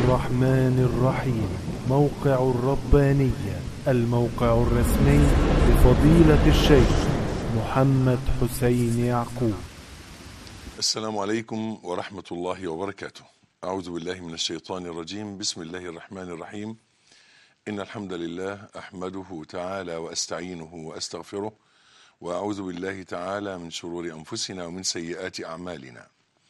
الرحمن الرحيم موقع الربانية الموقع الرسمي لفضيلة الشيخ محمد حسين يعقوب السلام عليكم ورحمة الله وبركاته أعوذ بالله من الشيطان الرجيم بسم الله الرحمن الرحيم إن الحمد لله أحمده تعالى وأستعينه وأستغفره وأعوذ بالله تعالى من شرور أنفسنا ومن سيئات أعمالنا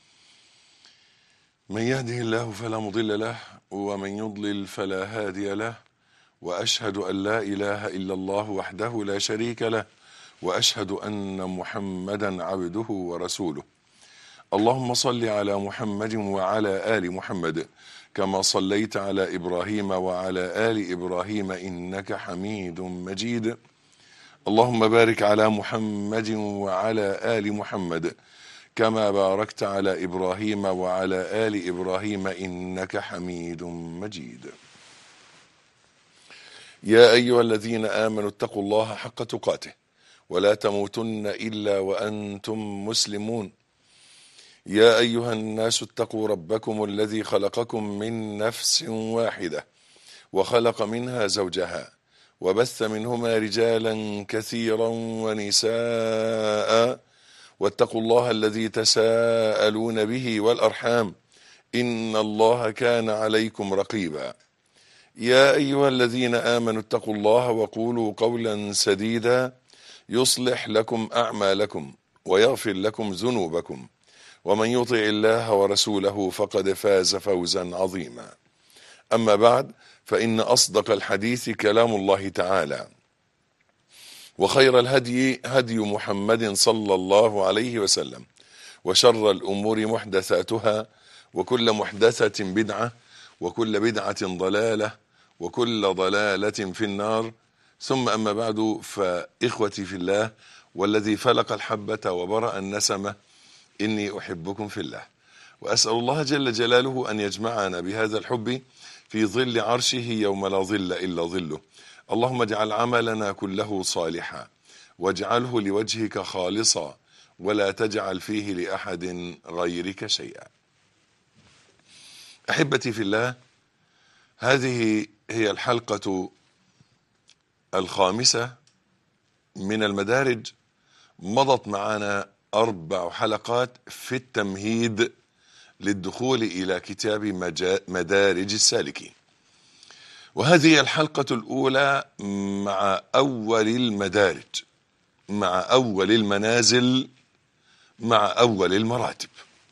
من يهده الله فلا مضل له ومن يضلل فلا هادي له وأشهد أن لا إله إلا الله وحده لا شريك له وأشهد أن محمدا عبده ورسوله اللهم صل على محمد وعلى آل محمد كما صليت على إبراهيم وعلى آل إبراهيم إنك حميد مجيد اللهم بارك على محمد وعلى آل محمد كما باركت على إبراهيم وعلى آل إبراهيم إنك حميد مجيد يا أيها الذين آمنوا اتقوا الله حق تقاته ولا تموتن إلا وأنتم مسلمون يا أيها الناس اتقوا ربكم الذي خلقكم من نفس واحدة وخلق منها زوجها وبث منهما رجالا كثيرا ونساء واتقوا الله الذي تساءلون به والأرحام إن الله كان عليكم رقيبا يا أيها الذين آمنوا اتقوا الله وقولوا قولا سديدا يصلح لكم أعمالكم ويغفر لكم ذنوبكم ومن يطع الله ورسوله فقد فاز فوزا عظيما أما بعد فإن أصدق الحديث كلام الله تعالى وخير الهدي هدي محمد صلى الله عليه وسلم وشر الأمور محدثاتها وكل محدثة بدعة وكل بدعة ضلالة وكل ضلالة في النار ثم أما بعد فإخوتي في الله والذي فلق الحبة وبرأ النسمة إني أحبكم في الله وأسأل الله جل جلاله أن يجمعنا بهذا الحب في ظل عرشه يوم لا ظل إلا ظله اللهم اجعل عملنا كله صالحا واجعله لوجهك خالصا ولا تجعل فيه لأحد غيرك شيئا أحبتي في الله هذه هي الحلقة الخامسة من المدارج مضت معنا أربع حلقات في التمهيد للدخول إلى كتاب مدارج السالكين وهذه الحلقة الأولى مع أول المدارج مع أول المنازل مع أول المراتب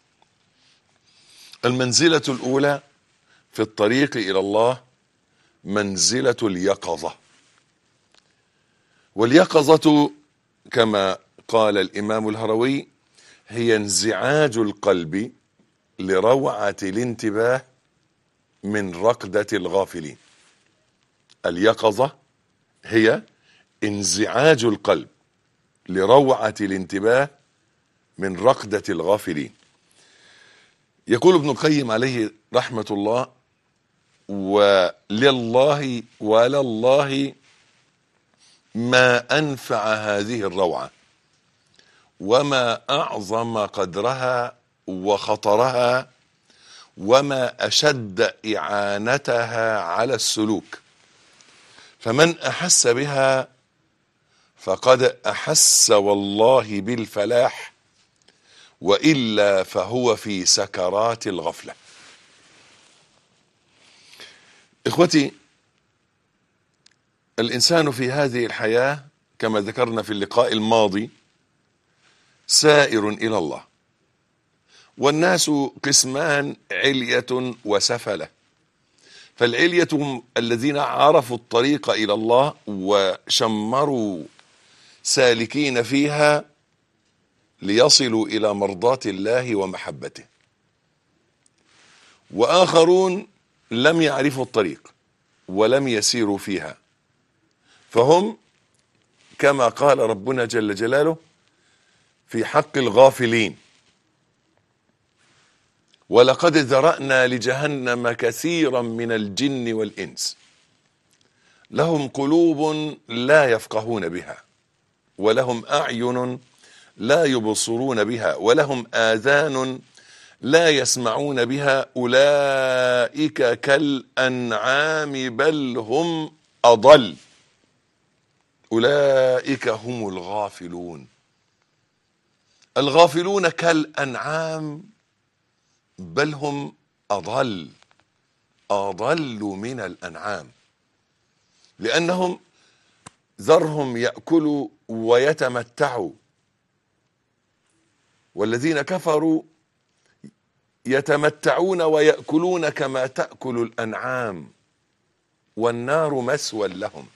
المنزلة الأولى في الطريق إلى الله منزلة اليقظة واليقظة كما قال الإمام الهروي هي انزعاج القلب لروعة الانتباه من رقدة الغافلين اليقظة هي انزعاج القلب لروعة الانتباه من رقدة الغافلين يقول ابن القيم عليه رحمة الله ولله ولله ما أنفع هذه الروعة وما أعظم قدرها وخطرها وما أشد إعانتها على السلوك فمن أحس بها فقد أحس والله بالفلاح وإلا فهو في سكرات الغفلة إخوتي الإنسان في هذه الحياة كما ذكرنا في اللقاء الماضي سائر إلى الله والناس قسمان علية وسفلة فالعلية الذين عرفوا الطريق إلى الله وشمروا سالكين فيها ليصلوا إلى مرضاة الله ومحبته وآخرون لم يعرفوا الطريق ولم يسيروا فيها فهم كما قال ربنا جل جلاله في حق الغافلين ولقد ذرأنا لجهنم كثيرا من الجن والإنس لهم قلوب لا يفقهون بها ولهم أعين لا يبصرون بها ولهم آذان لا يسمعون بها أولئك كالأنعام بل هم أضل أولئك هم الغافلون الغافلون كالأنعام بل هم أضل أضل من الأنعام لأنهم ذرهم يأكلوا ويتمتعوا والذين كفروا يتمتعون ويأكلون كما تأكل الأنعام والنار مسوى لهم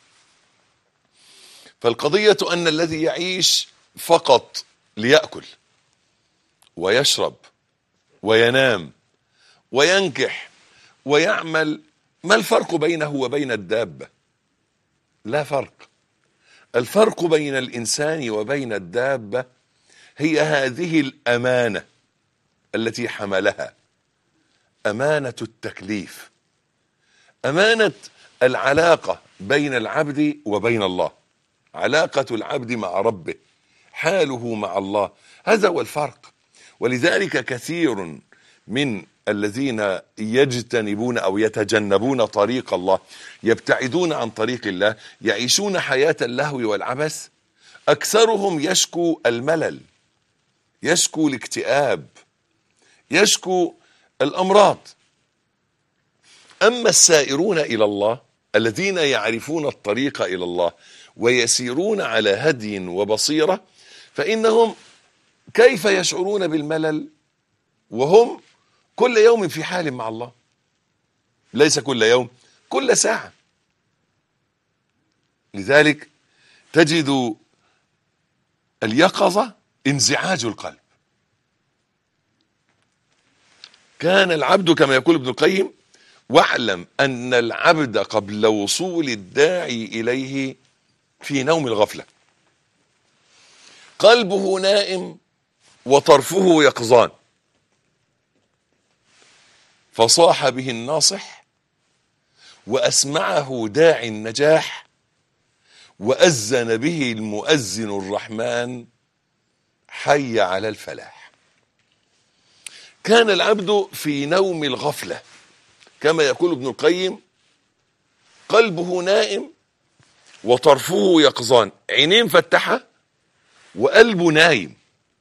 فالقضية أن الذي يعيش فقط ليأكل ويشرب وينام وينكح ويعمل ما الفرق بينه وبين الدابة لا فرق الفرق بين الإنسان وبين الدابة هي هذه الأمانة التي حملها أمانة التكليف أمانة العلاقة بين العبد وبين الله علاقة العبد مع ربه حاله مع الله هذا هو الفرق ولذلك كثير من الذين يجتنبون او يتجنبون طريق الله يبتعدون عن طريق الله يعيشون حياة اللهو والعبث اكثرهم يشكو الملل يشكو الاكتئاب يشكو الامراض اما السائرون الى الله الذين يعرفون الطريق الى الله ويسيرون على هدي وبصيره فانهم كيف يشعرون بالملل وهم كل يوم في حال مع الله ليس كل يوم كل ساعه لذلك تجد اليقظه انزعاج القلب كان العبد كما يقول ابن القيم واعلم ان العبد قبل وصول الداعي اليه في نوم الغفله قلبه نائم وطرفه يقظان فصاح به الناصح واسمعه داعي النجاح واذن به المؤذن الرحمن حي على الفلاح كان العبد في نوم الغفله كما يقول ابن القيم قلبه نائم وطرفه يقظان عينين فتحه وقلبه نايم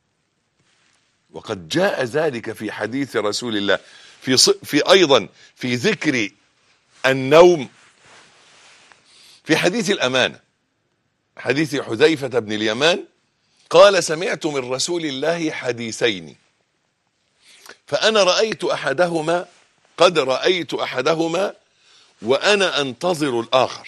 وقد جاء ذلك في حديث رسول الله في ص... في ايضا في ذكر النوم في حديث الامانه حديث حذيفه بن اليمان قال سمعت من رسول الله حديثين فانا رايت احدهما قد رايت احدهما وانا انتظر الاخر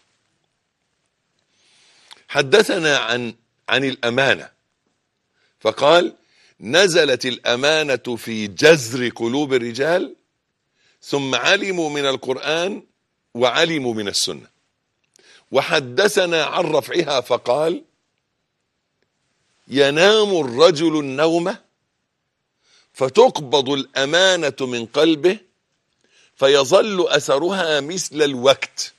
حدثنا عن عن الامانه فقال نزلت الامانه في جذر قلوب الرجال ثم علموا من القران وعلموا من السنه وحدثنا عن رفعها فقال ينام الرجل النوم فتقبض الامانه من قلبه فيظل اثرها مثل الوقت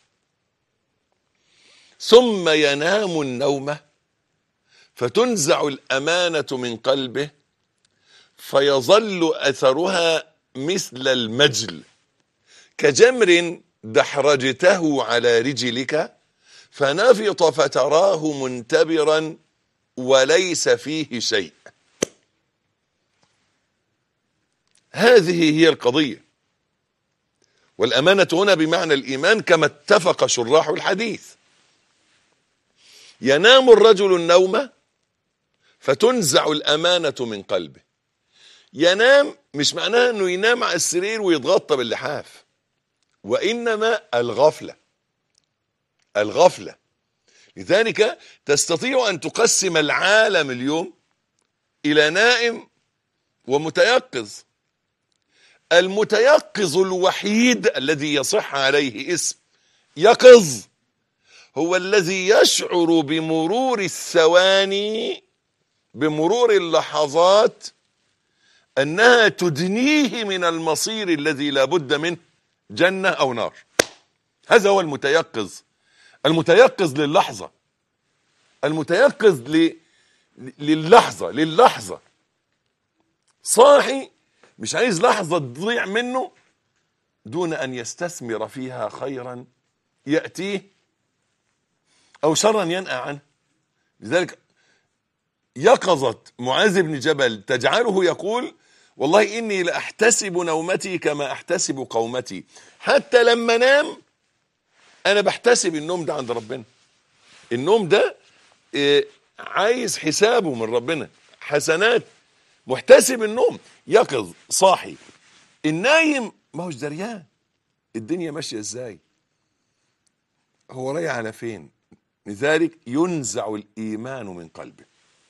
ثم ينام النوم فتنزع الامانه من قلبه فيظل اثرها مثل المجل كجمر دحرجته على رجلك فنفط فتراه منتبرا وليس فيه شيء هذه هي القضيه والامانه هنا بمعنى الايمان كما اتفق شراح الحديث ينام الرجل النوم فتنزع الامانه من قلبه ينام مش معناها انه ينام على السرير ويتغطى باللحاف وانما الغفله الغفله لذلك تستطيع ان تقسم العالم اليوم الى نائم ومتيقظ المتيقظ الوحيد الذي يصح عليه اسم يقظ هو الذي يشعر بمرور الثواني بمرور اللحظات انها تدنيه من المصير الذي لا بد منه جنه او نار هذا هو المتيقظ المتيقظ للحظه المتيقظ ل... للحظه للحظه صاحي مش عايز لحظة تضيع منه دون أن يستثمر فيها خيرا يأتيه أو شرا ينأى عنه لذلك يقظة معاذ بن جبل تجعله يقول والله إني لأحتسب نومتي كما أحتسب قومتي حتى لما نام أنا بحتسب النوم ده عند ربنا النوم ده آه، عايز حسابه من ربنا حسنات محتسب النوم يقظ صاحي النايم ما هوش دريان الدنيا ماشيه ازاي هو رايح على فين لذلك ينزع الايمان من قلبه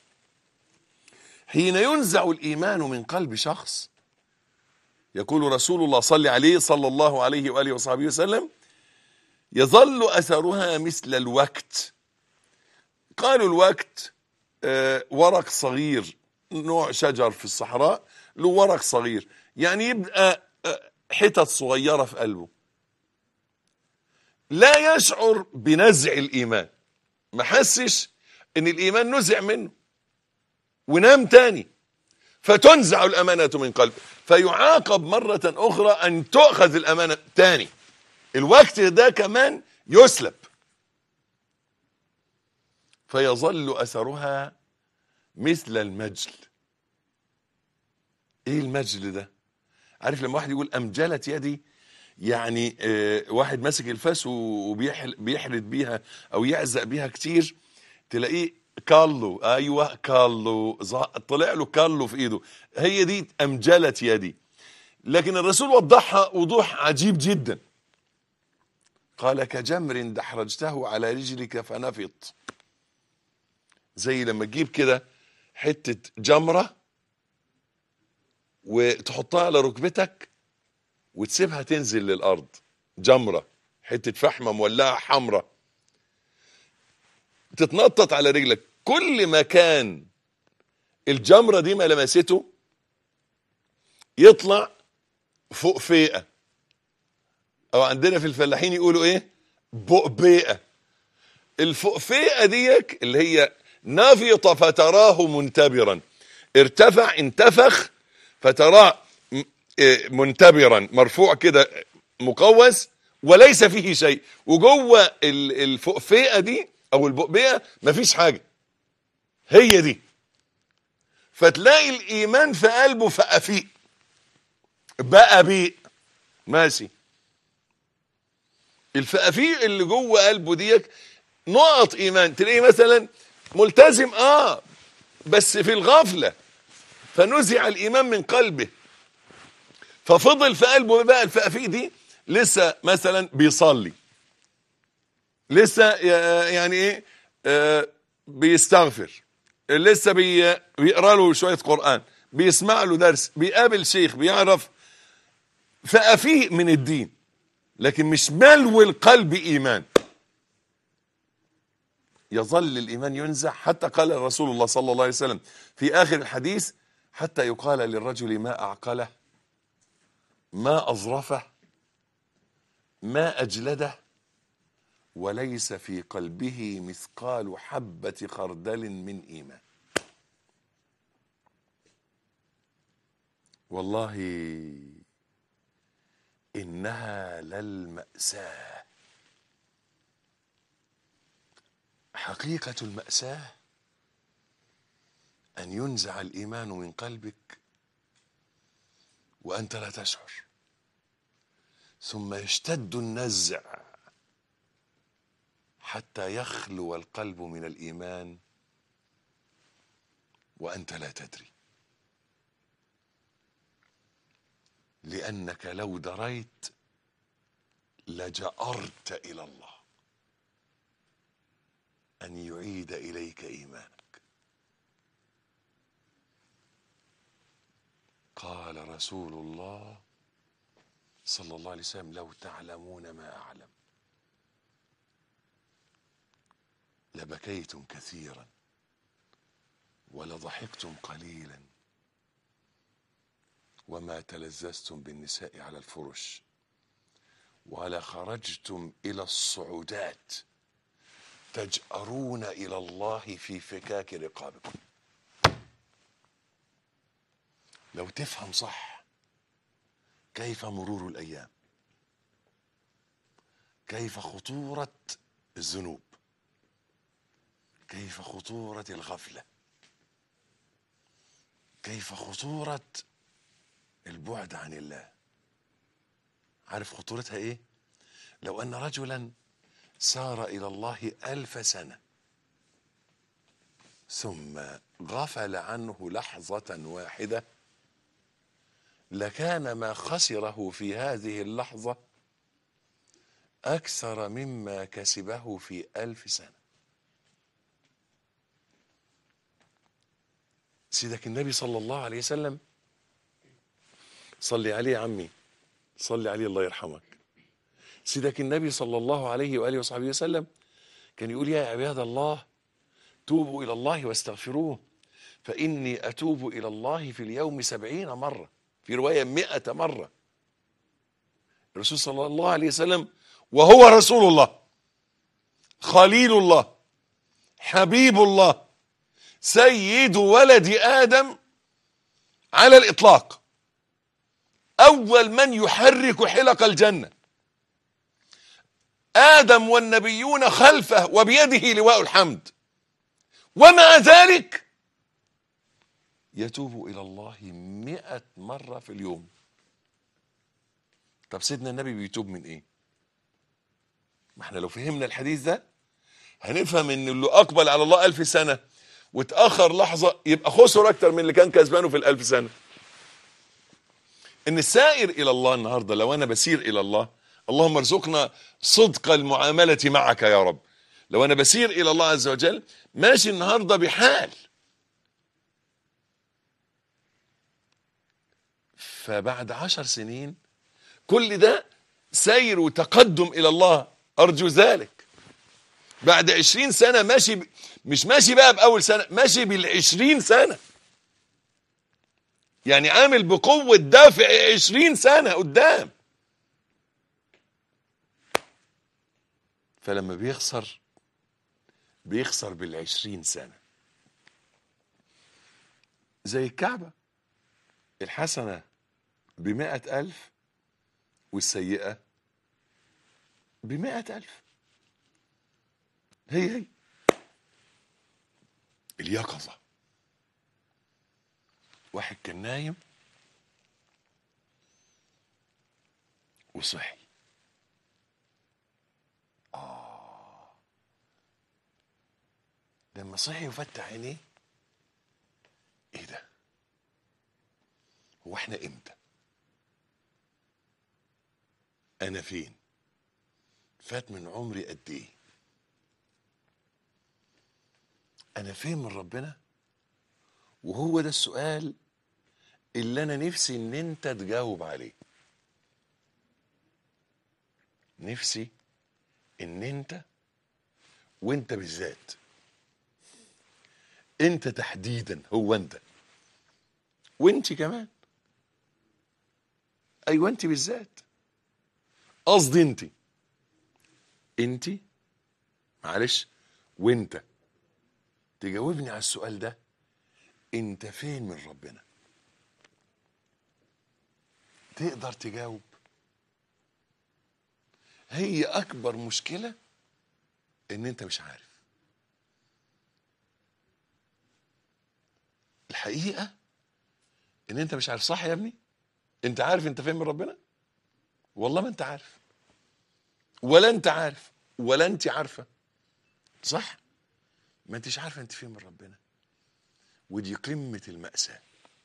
حين ينزع الايمان من قلب شخص يقول رسول الله صلى عليه صلى الله عليه واله وصحبه وسلم يظل اثرها مثل الوقت قالوا الوقت آه، ورق صغير نوع شجر في الصحراء له ورق صغير يعني يبقى آه، حتت صغيرة في قلبه لا يشعر بنزع الإيمان ما حسش ان الإيمان نزع منه ونام تاني فتنزع الأمانة من قلبه فيعاقب مرة أخرى أن تؤخذ الأمانة تاني الوقت ده كمان يسلب فيظل أثرها مثل المجل ايه المجل ده عارف لما واحد يقول امجلت يدي يعني آه واحد ماسك الفاس وبيحرد بيها او يعزق بيها كتير تلاقيه كالو ايوه كالو ظه- طلع له كالو في ايده هي دي امجلت يدي لكن الرسول وضحها وضوح عجيب جدا قال كجمر دحرجته على رجلك فنفط زي لما تجيب كده حتة جمرة وتحطها على ركبتك وتسيبها تنزل للأرض جمرة حتة فحمة مولعة حمرة تتنطط على رجلك كل ما كان الجمرة دي ما لمسته يطلع فوق فيقة او عندنا في الفلاحين يقولوا ايه بؤبيئة الفؤفئة ديك اللي هي نفط فتراه منتبرا ارتفع انتفخ فتراه م- إيه منتبرا مرفوع كده مقوس وليس فيه شيء وجوه ال- الفؤفئة دي او البؤبئة مفيش حاجة هي دي فتلاقي الايمان في قلبه فأفيء بقى بيء ماشي الفقافيق اللي جوه قلبه ديك نقط ايمان تلاقيه مثلا ملتزم اه بس في الغفله فنزع الايمان من قلبه ففضل في قلبه بقى الفقافيق دي لسه مثلا بيصلي لسه ي- يعني ايه آه بيستغفر لسه بي بيقرا له شويه قران بيسمع له درس بيقابل شيخ بيعرف فقافيق من الدين لكن مش ملو القلب ايمان يظل الايمان ينزع حتى قال رسول الله صلى الله عليه وسلم في اخر الحديث حتى يقال للرجل ما اعقله ما اظرفه ما اجلده وليس في قلبه مثقال حبه خردل من ايمان والله انها للماساه حقيقه الماساه ان ينزع الايمان من قلبك وانت لا تشعر ثم يشتد النزع حتى يخلو القلب من الايمان وانت لا تدري لانك لو دريت لجأرت الى الله ان يعيد اليك ايمانك قال رسول الله صلى الله عليه وسلم لو تعلمون ما اعلم لبكيتم كثيرا ولضحكتم قليلا وما تلذذتم بالنساء على الفرش ولخرجتم الى الصعودات تجأرون الى الله في فكاك رقابكم لو تفهم صح كيف مرور الايام كيف خطوره الذنوب كيف خطوره الغفله كيف خطوره البعد عن الله عارف خطورتها ايه لو ان رجلا سار الى الله الف سنه ثم غفل عنه لحظه واحده لكان ما خسره في هذه اللحظه اكثر مما كسبه في الف سنه سيدك النبي صلى الله عليه وسلم صلي عليه يا عمي صلي عليه الله يرحمك سيدك النبي صلى الله عليه وآله وصحبه وسلم كان يقول يا عباد الله توبوا إلى الله واستغفروه فإني أتوب إلى الله في اليوم سبعين مرة في رواية مئة مرة الرسول صلى الله عليه وسلم وهو رسول الله خليل الله حبيب الله سيد ولد آدم على الإطلاق أول من يحرك حلق الجنة آدم والنبيون خلفه وبيده لواء الحمد ومع ذلك يتوب إلى الله مئة مرة في اليوم طب سيدنا النبي بيتوب من إيه ما احنا لو فهمنا الحديث ده هنفهم ان اللي اقبل على الله ألف سنة واتأخر لحظة يبقى خسر اكتر من اللي كان كسبانه في الألف سنة ان السائر الى الله النهارده لو انا بسير الى الله اللهم ارزقنا صدق المعامله معك يا رب لو انا بسير الى الله عز وجل ماشي النهارده بحال فبعد عشر سنين كل ده سير وتقدم الى الله ارجو ذلك بعد عشرين سنة ماشي ب... مش ماشي بقى بأول سنة ماشي بالعشرين سنة يعني عامل بقوة دافع عشرين سنة قدام فلما بيخسر بيخسر بالعشرين سنة زي الكعبة الحسنة بمائة ألف والسيئة بمائة ألف هي هي اليقظة واحد كان نايم وصحي آه لما صحي وفتح عينيه ايه ده هو احنا امتى انا فين فات من عمري قد ايه انا فين من ربنا وهو ده السؤال اللي انا نفسي ان انت تجاوب عليه نفسي ان انت وانت بالذات انت تحديدا هو انت وانت كمان ايوه انت بالذات قصدي انت انت معلش وانت تجاوبني على السؤال ده انت فين من ربنا تقدر تجاوب هي اكبر مشكلة ان انت مش عارف الحقيقة ان انت مش عارف صح يا ابني انت عارف انت فين من ربنا والله ما انت عارف ولا انت عارف ولا انت عارفة صح ما انتش عارفة انت فين من ربنا ودي قمة المأساة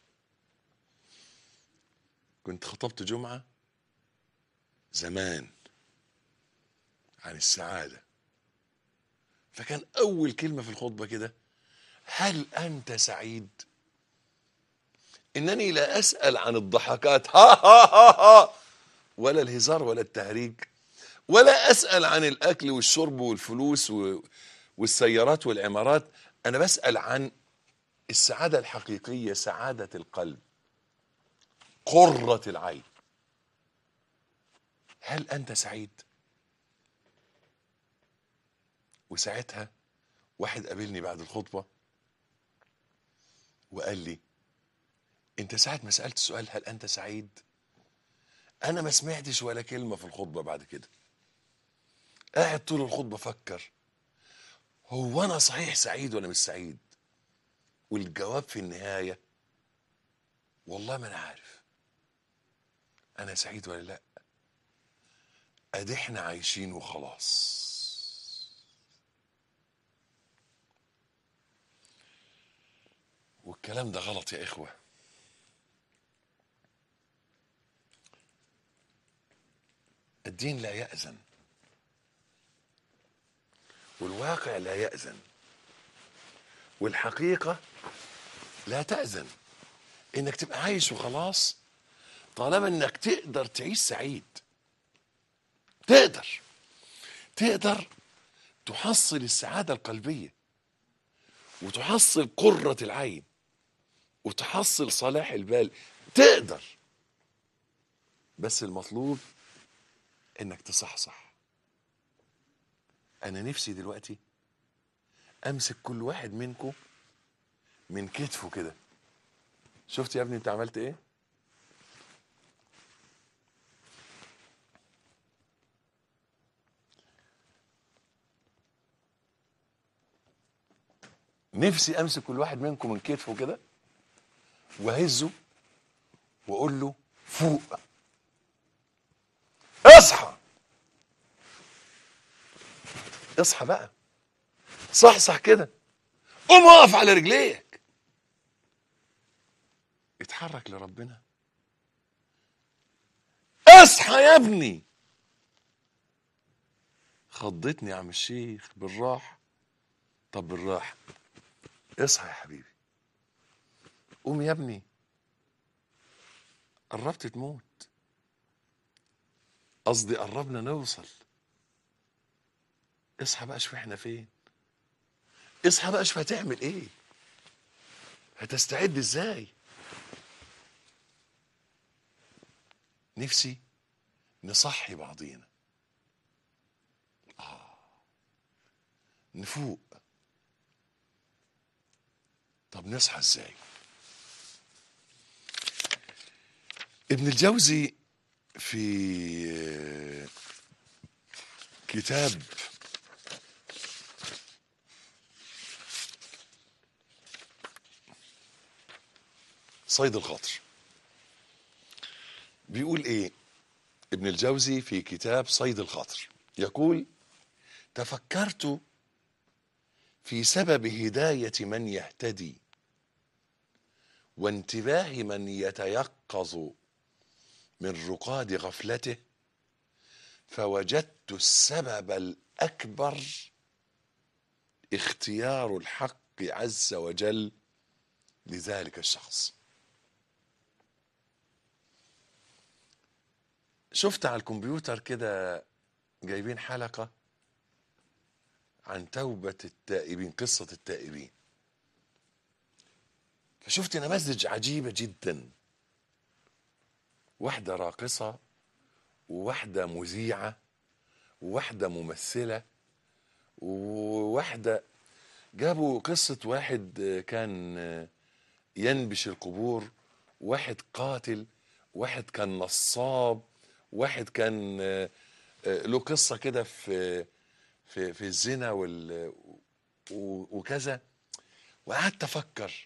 كنت خطبت جمعة زمان عن السعادة فكان أول كلمة في الخطبة كده هل أنت سعيد؟ إنني لا أسأل عن الضحكات ها ها ها ها ولا الهزار ولا التهريج ولا أسأل عن الأكل والشرب والفلوس و... والسيارات والعمارات أنا بسأل عن السعادة الحقيقية سعادة القلب قرة العين هل أنت سعيد؟ وساعتها واحد قابلني بعد الخطبة وقال لي انت ساعة ما سألت السؤال هل انت سعيد انا ما سمعتش ولا كلمه في الخطبه بعد كده قاعد طول الخطبه افكر هو انا صحيح سعيد ولا مش سعيد والجواب في النهايه والله ما انا عارف انا سعيد ولا لا ادي احنا عايشين وخلاص والكلام ده غلط يا اخوه الدين لا يأذن والواقع لا يأذن والحقيقة لا تأذن انك تبقى عايش وخلاص طالما انك تقدر تعيش سعيد تقدر تقدر تحصل السعادة القلبية وتحصل قرة العين وتحصل صلاح البال تقدر بس المطلوب انك تصحصح انا نفسي دلوقتي امسك كل واحد منكم من كتفه كده شفت يا ابني انت عملت ايه نفسي امسك كل واحد منكم من كتفه كده واهزه واقول له فوق اصحى اصحى بقى صحصح كده قوم اقف على رجليك اتحرك لربنا اصحى يا ابني خضتني يا عم الشيخ بالراحه طب بالراحه اصحى يا حبيبي قوم يا ابني قربت تموت قصدي قربنا نوصل اصحى بقى شوف احنا فين اصحى بقى شوف هتعمل ايه هتستعد ازاي نفسي نصحي بعضينا آه. نفوق طب نصحى ازاي ابن الجوزي في كتاب صيد الخاطر بيقول ايه ابن الجوزي في كتاب صيد الخاطر يقول تفكرت في سبب هدايه من يهتدي وانتباه من يتيقظ من رقاد غفلته فوجدت السبب الاكبر اختيار الحق عز وجل لذلك الشخص شفت على الكمبيوتر كده جايبين حلقة عن توبة التائبين قصة التائبين فشفت نماذج عجيبة جدا واحدة راقصة وواحدة مذيعة وواحدة ممثلة وواحدة جابوا قصة واحد كان ينبش القبور واحد قاتل واحد كان نصاب واحد كان له قصة كده في في في الزنا وال وكذا وقعدت افكر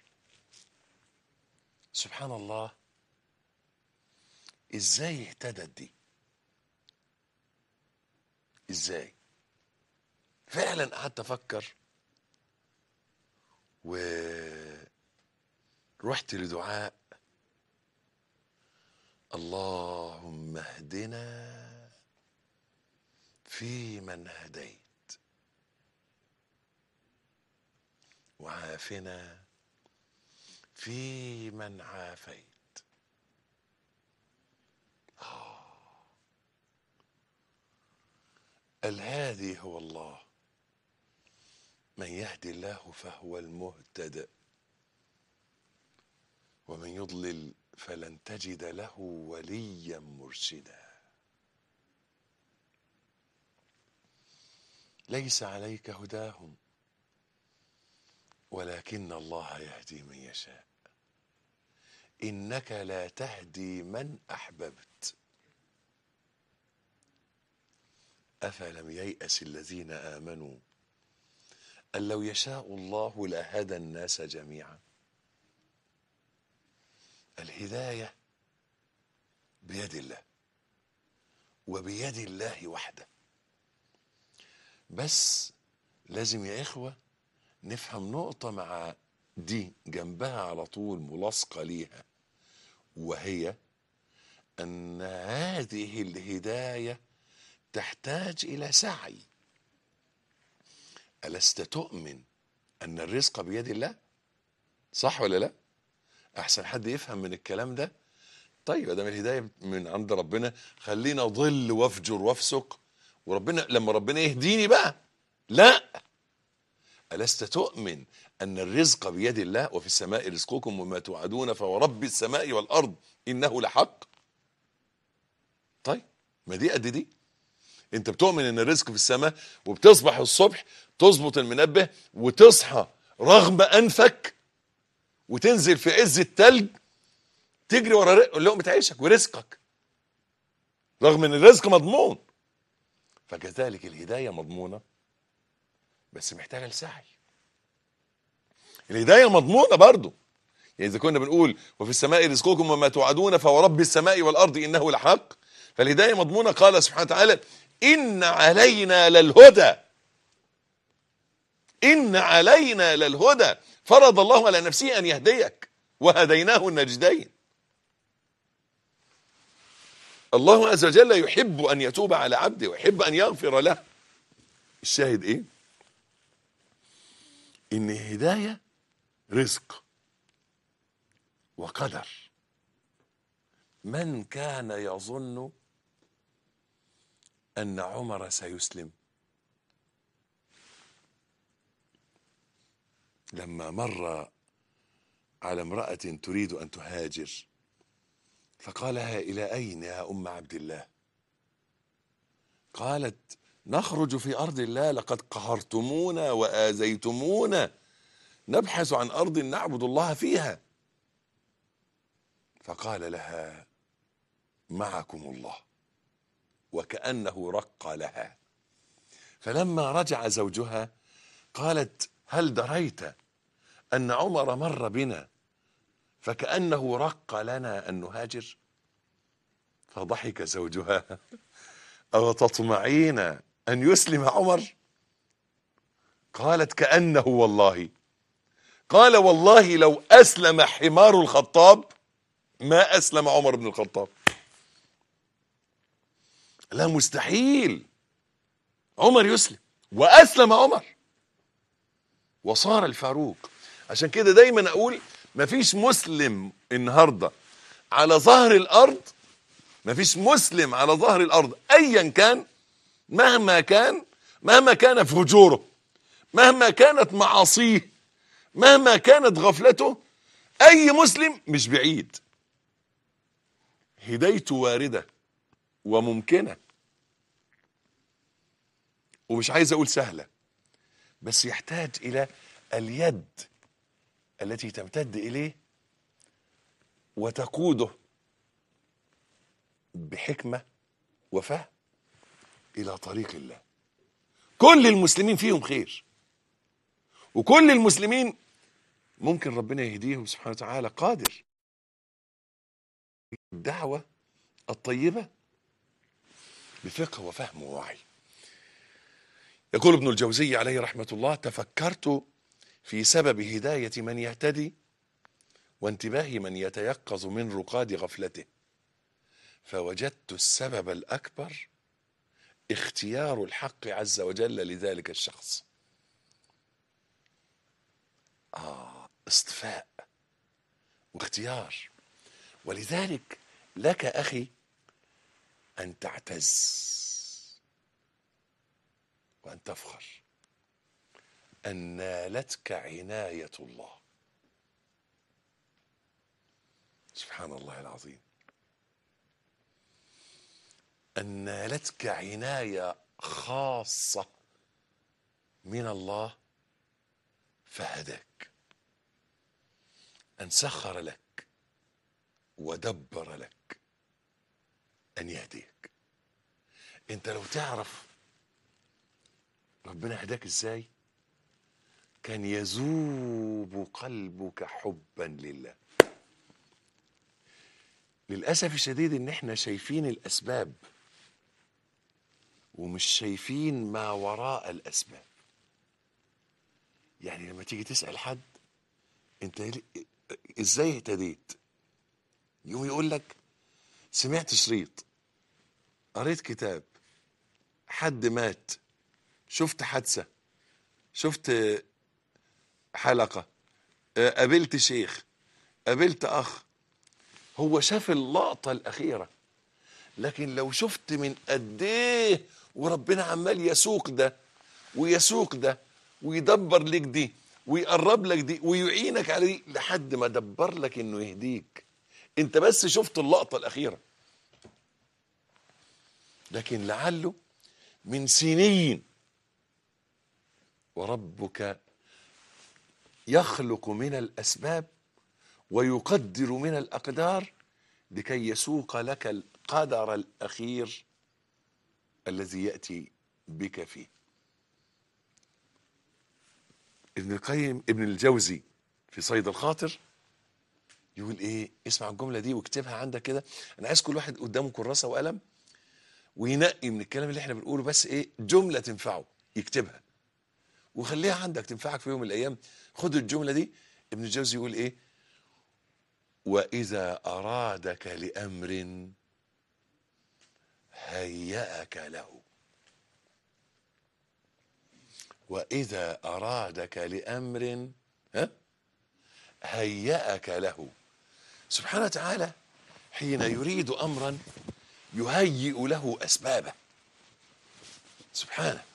سبحان الله ازاي اهتدت دي ازاي فعلا قعدت افكر و رحت لدعاء اللهم اهدنا فيمن هديت وعافنا فيمن عافيت الهادي هو الله من يهدي الله فهو المهتد ومن يضلل فلن تجد له وليا مرشدا ليس عليك هداهم ولكن الله يهدي من يشاء انك لا تهدي من احببت أفلم ييأس الذين آمنوا أن لو يشاء الله لهدى الناس جميعا الهداية بيد الله وبيد الله وحده بس لازم يا إخوة نفهم نقطة مع دي جنبها على طول ملاصقة ليها وهي أن هذه الهداية تحتاج إلى سعي ألست تؤمن أن الرزق بيد الله صح ولا لا أحسن حد يفهم من الكلام ده طيب ده الهداية من عند ربنا خلينا ضل وافجر وافسق وربنا لما ربنا يهديني بقى لا ألست تؤمن أن الرزق بيد الله وفي السماء رزقكم وما توعدون فورب السماء والأرض إنه لحق طيب ما دي قد دي انت بتؤمن ان الرزق في السماء وبتصبح الصبح تظبط المنبه وتصحى رغم انفك وتنزل في عز التلج تجري ورا لقمة عيشك ورزقك رغم ان الرزق مضمون فكذلك الهداية مضمونة بس محتاجة لسعي الهداية مضمونة برضو يعني إذا كنا بنقول وفي السماء رزقكم وما توعدون فورب السماء والأرض إنه لحق فالهداية مضمونة قال سبحانه وتعالى إن علينا للهدى إن علينا للهدى فرض الله على نفسه أن يهديك وهديناه النجدين الله عز وجل يحب أن يتوب على عبده ويحب أن يغفر له الشاهد إيه إن الهداية رزق وقدر من كان يظن أن عمر سيسلم لما مر على امرأة تريد أن تهاجر فقال لها إلى أين يا أم عبد الله قالت نخرج في أرض الله لقد قهرتمونا وآذيتمونا نبحث عن أرض نعبد الله فيها فقال لها معكم الله وكأنه رق لها فلما رجع زوجها قالت هل دريت أن عمر مر بنا فكأنه رق لنا أن نهاجر فضحك زوجها أو تطمعين أن يسلم عمر قالت كأنه والله قال والله لو أسلم حمار الخطاب ما أسلم عمر بن الخطاب لا مستحيل عمر يسلم وأسلم عمر وصار الفاروق عشان كده دايما أقول مفيش مسلم النهاردة على ظهر الأرض مفيش مسلم على ظهر الأرض أيا كان مهما كان مهما كان فجوره مهما كانت معاصيه مهما كانت غفلته أي مسلم مش بعيد هدايته واردة وممكنة ومش عايز أقول سهلة بس يحتاج إلى اليد التي تمتد إليه وتقوده بحكمة وفهم إلى طريق الله كل المسلمين فيهم خير وكل المسلمين ممكن ربنا يهديهم سبحانه وتعالى قادر الدعوة الطيبة بفقه وفهم ووعي يقول ابن الجوزي عليه رحمة الله تفكرت في سبب هداية من يهتدي وانتباه من يتيقظ من رقاد غفلته فوجدت السبب الأكبر اختيار الحق عز وجل لذلك الشخص آه اصطفاء واختيار ولذلك لك أخي أن تعتز وأن تفخر أن نالتك عناية الله سبحان الله العظيم أن نالتك عناية خاصة من الله فهداك أن سخر لك ودبر لك أن يهديك أنت لو تعرف ربنا هداك ازاي كان يذوب قلبك حبا لله للاسف الشديد ان احنا شايفين الاسباب ومش شايفين ما وراء الاسباب يعني لما تيجي تسال حد انت ليه- ازاي اهتديت يقوم يقول لك سمعت شريط قريت كتاب حد مات شفت حادثه شفت حلقه آه، قابلت شيخ قابلت اخ هو شاف اللقطه الاخيره لكن لو شفت من قد ايه وربنا عمال يسوق ده ويسوق ده ويدبر لك دي ويقرب لك دي ويعينك على دي لحد ما دبر لك انه يهديك انت بس شفت اللقطه الاخيره لكن لعله من سنين وربك يخلق من الاسباب ويقدر من الاقدار لكي يسوق لك القدر الاخير الذي ياتي بك فيه ابن القيم ابن الجوزي في صيد الخاطر يقول ايه اسمع الجمله دي واكتبها عندك كده انا عايز كل واحد قدامه كراسه وقلم وينقي من الكلام اللي احنا بنقوله بس ايه جمله تنفعه يكتبها وخليها عندك تنفعك في يوم من الايام خد الجمله دي ابن الجوزي يقول ايه واذا ارادك لامر هيأك له واذا ارادك لامر ها هيأك له سبحانه وتعالى حين يريد امرا يهيئ له اسبابه سبحانه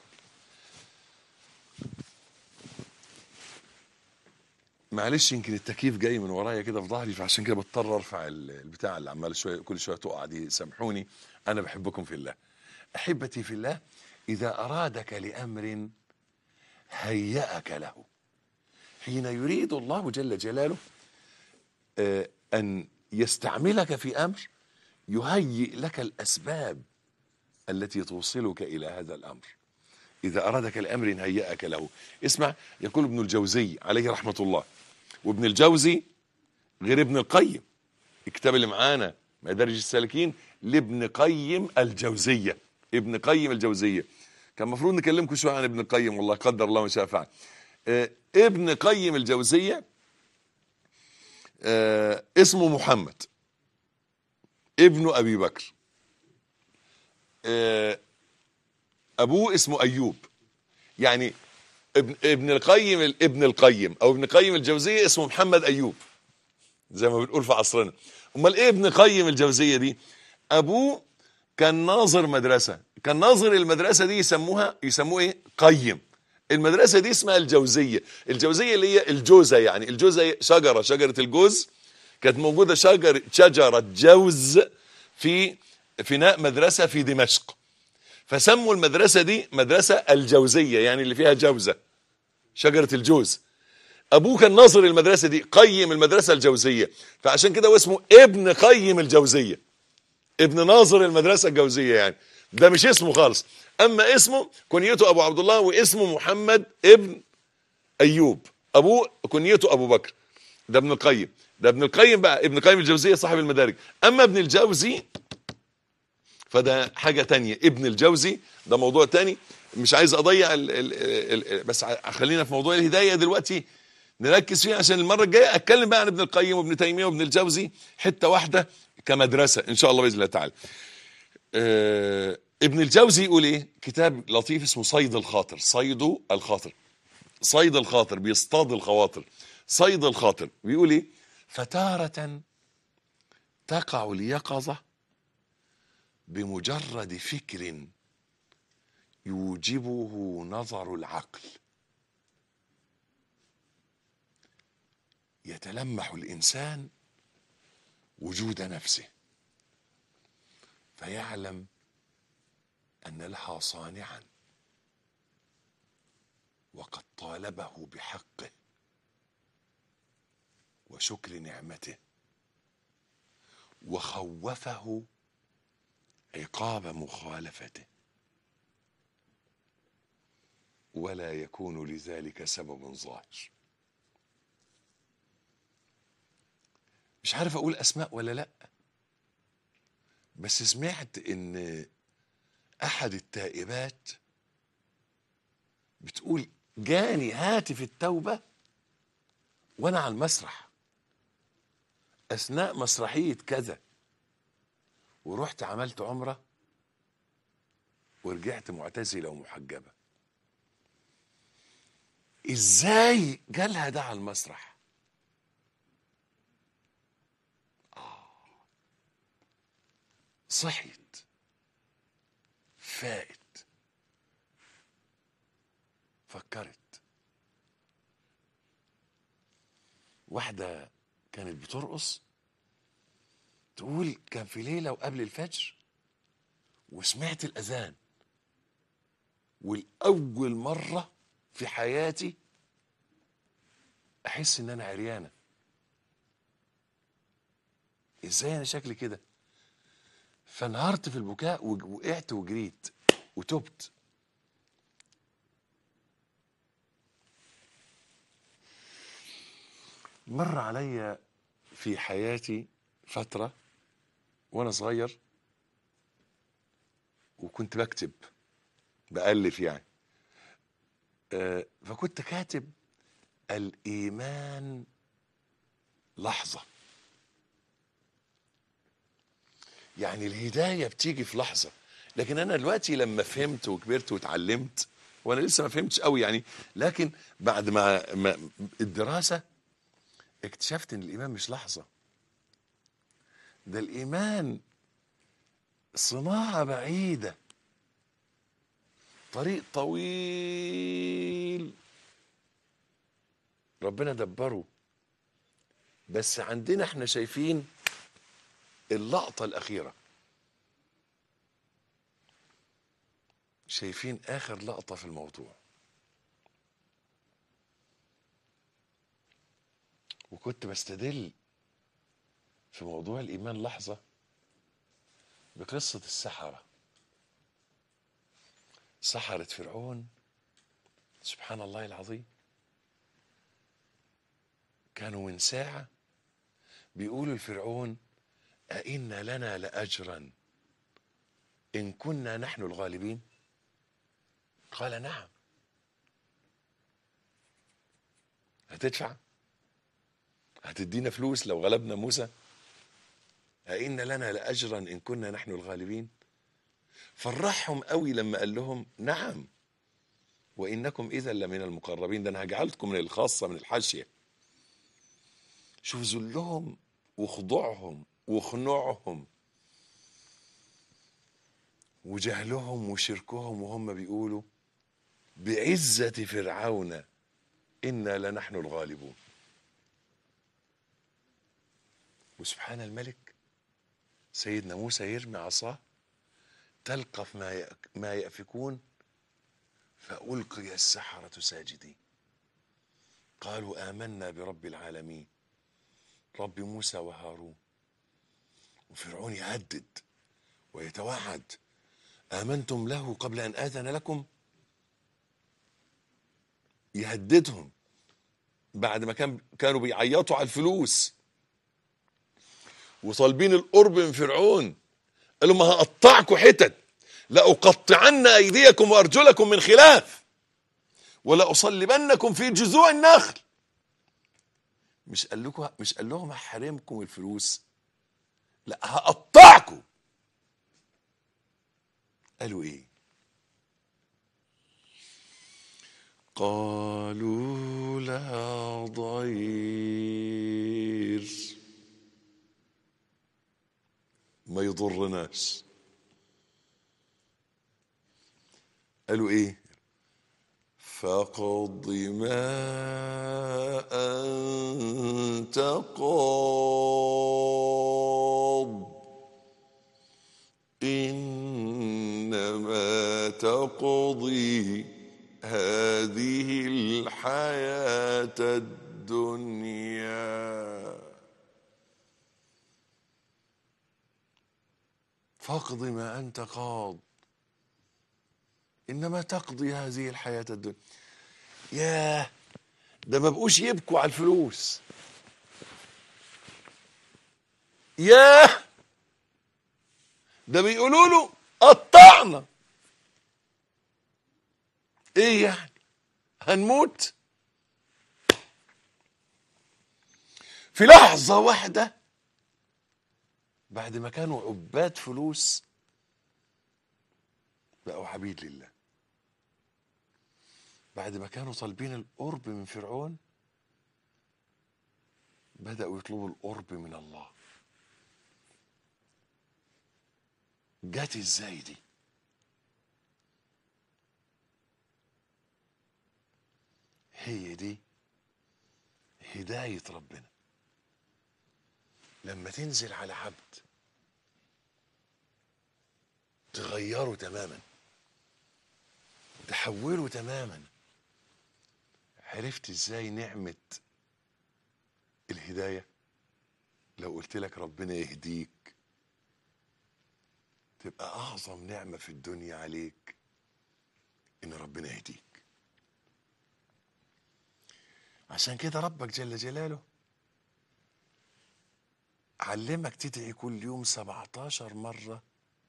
معلش يمكن التكييف جاي من ورايا كده في ظهري فعشان كده بضطر ارفع ال- البتاع اللي عمال شويه كل شويه تقع دي سامحوني انا بحبكم في الله احبتي في الله اذا ارادك لامر هيأك له حين يريد الله جل جلاله آه، ان يستعملك في امر يهيئ لك الاسباب التي توصلك الى هذا الامر اذا ارادك لامر هيأك له اسمع يقول ابن الجوزي عليه رحمه الله وابن الجوزي غير ابن القيم الكتاب اللي معانا مدارج السالكين لابن قيم الجوزيه ابن قيم الجوزيه كان المفروض نكلمكم شويه عن ابن القيم والله قدر الله ما شاء فعل آه، ابن قيم الجوزيه آه، اسمه محمد ابن ابي بكر آه، ابوه اسمه ايوب يعني ابن ابن القيم ابن القيم او ابن قيم الجوزيه اسمه محمد ايوب زي ما بنقول في عصرنا امال ايه ابن قيم الجوزيه دي ابوه كان ناظر مدرسه كان ناظر المدرسه دي يسموها يسموه ايه قيم المدرسه دي اسمها الجوزيه الجوزيه اللي هي الجوزه يعني الجوزه شجره شجره الجوز كانت موجوده شجر شجره جوز في فناء مدرسه في دمشق فسموا المدرسه دي مدرسه الجوزيه يعني اللي فيها جوزه شجره الجوز ابوه كان ناظر المدرسه دي قيم المدرسه الجوزيه فعشان كده هو اسمه ابن قيم الجوزيه ابن ناظر المدرسه الجوزيه يعني ده مش اسمه خالص اما اسمه كنيته ابو عبد الله واسمه محمد ابن ايوب ابوه كنيته ابو بكر ده ابن القيم ده ابن القيم بقى ابن قيم الجوزيه صاحب المدارج اما ابن الجوزي فده حاجة تانية ابن الجوزي ده موضوع تاني مش عايز اضيع ال ال ال ال بس ع- خلينا في موضوع الهداية دلوقتي نركز فيه عشان المرة الجاية اتكلم بقى عن ابن القيم وابن تيمية وابن الجوزي حتة واحدة كمدرسة ان شاء الله بإذن الله تعالى آه ابن الجوزي يقول ايه كتاب لطيف اسمه صيد الخاطر صيد الخاطر صيد الخاطر بيصطاد الخواطر صيد الخاطر بيقول ايه فتارة تقع اليقظة بمجرد فكر يوجبه نظر العقل يتلمح الانسان وجود نفسه فيعلم ان لها صانعا وقد طالبه بحقه وشكر نعمته وخوفه عقاب مخالفته ولا يكون لذلك سبب ظاهر مش عارف اقول اسماء ولا لا بس سمعت ان احد التائبات بتقول جاني هاتف التوبه وانا على المسرح اثناء مسرحيه كذا ورحت عملت عمره ورجعت معتزله ومحجبه ازاي جالها ده على المسرح صحيت فائت فكرت واحدة كانت بترقص تقول كان في ليلة وقبل الفجر وسمعت الأذان والأول مرة في حياتي أحس إن أنا عريانة إزاي أنا شكلي كده فانهارت في البكاء ووقعت وجريت وتبت مر عليا في حياتي فترة وأنا صغير وكنت بكتب بألف يعني آه، فكنت كاتب الإيمان لحظة يعني الهداية بتيجي في لحظة لكن أنا دلوقتي لما فهمت وكبرت واتعلمت وأنا لسه ما فهمتش قوي يعني لكن بعد ما, ما الدراسة اكتشفت ان الايمان مش لحظه ده الايمان صناعه بعيده طريق طويل ربنا دبره بس عندنا احنا شايفين اللقطه الاخيره شايفين اخر لقطه في الموضوع وكنت بستدل في موضوع الإيمان لحظة بقصة السحرة سحرة فرعون سبحان الله العظيم كانوا من ساعة بيقولوا لفرعون أئن لنا لأجرا إن كنا نحن الغالبين قال نعم هتدفع هتدينا فلوس لو غلبنا موسى أئن لنا لأجرا إن كنا نحن الغالبين فرحهم قوي لما قال لهم نعم وإنكم إذا لمن المقربين ده أنا هجعلكم من الخاصة من الحاشية شوف ذلهم وخضوعهم وخنوعهم وجهلهم وشركهم وهم بيقولوا بعزة فرعون إنا لنحن الغالبون وسبحان الملك سيدنا موسى يرمي عصاه تلقف ما يأك ما يأفكون فألقي السحرة ساجدين قالوا آمنا برب العالمين رب موسى وهارون وفرعون يهدد ويتوعد آمنتم له قبل أن آذن لكم يهددهم بعد ما كان كانوا بيعيطوا على الفلوس وطالبين القرب من فرعون قال لهم هقطعكم حتت لأقطعن أيديكم وأرجلكم من خلاف ولأصلبنكم في جذوع النخل مش قال لكم مش قال لهم هحرمكم الفلوس لا هقطعكم قالوا ايه قالوا لا ضير ما يضرناش قالوا ايه فقض ما انت قاض انما تقضي هذه الحياه الدنيا فاقض ما انت قاض انما تقضي هذه الحياه الدنيا ياه ده ما بقوش يبكوا على الفلوس ياه ده بيقولوا له قطعنا ايه يعني هنموت في لحظة واحدة بعد ما كانوا عباد فلوس بقوا عبيد لله بعد ما كانوا طالبين القرب من فرعون بدأوا يطلبوا القرب من الله جت ازاي دي هي دي هداية ربنا لما تنزل على عبد تغيره تماما تحوله تماما عرفت ازاي نعمة الهداية لو قلت لك ربنا يهديك تبقى أعظم نعمة في الدنيا عليك إن ربنا يهديك عشان كده ربك جل جلاله علمك تدعي كل يوم 17 مرة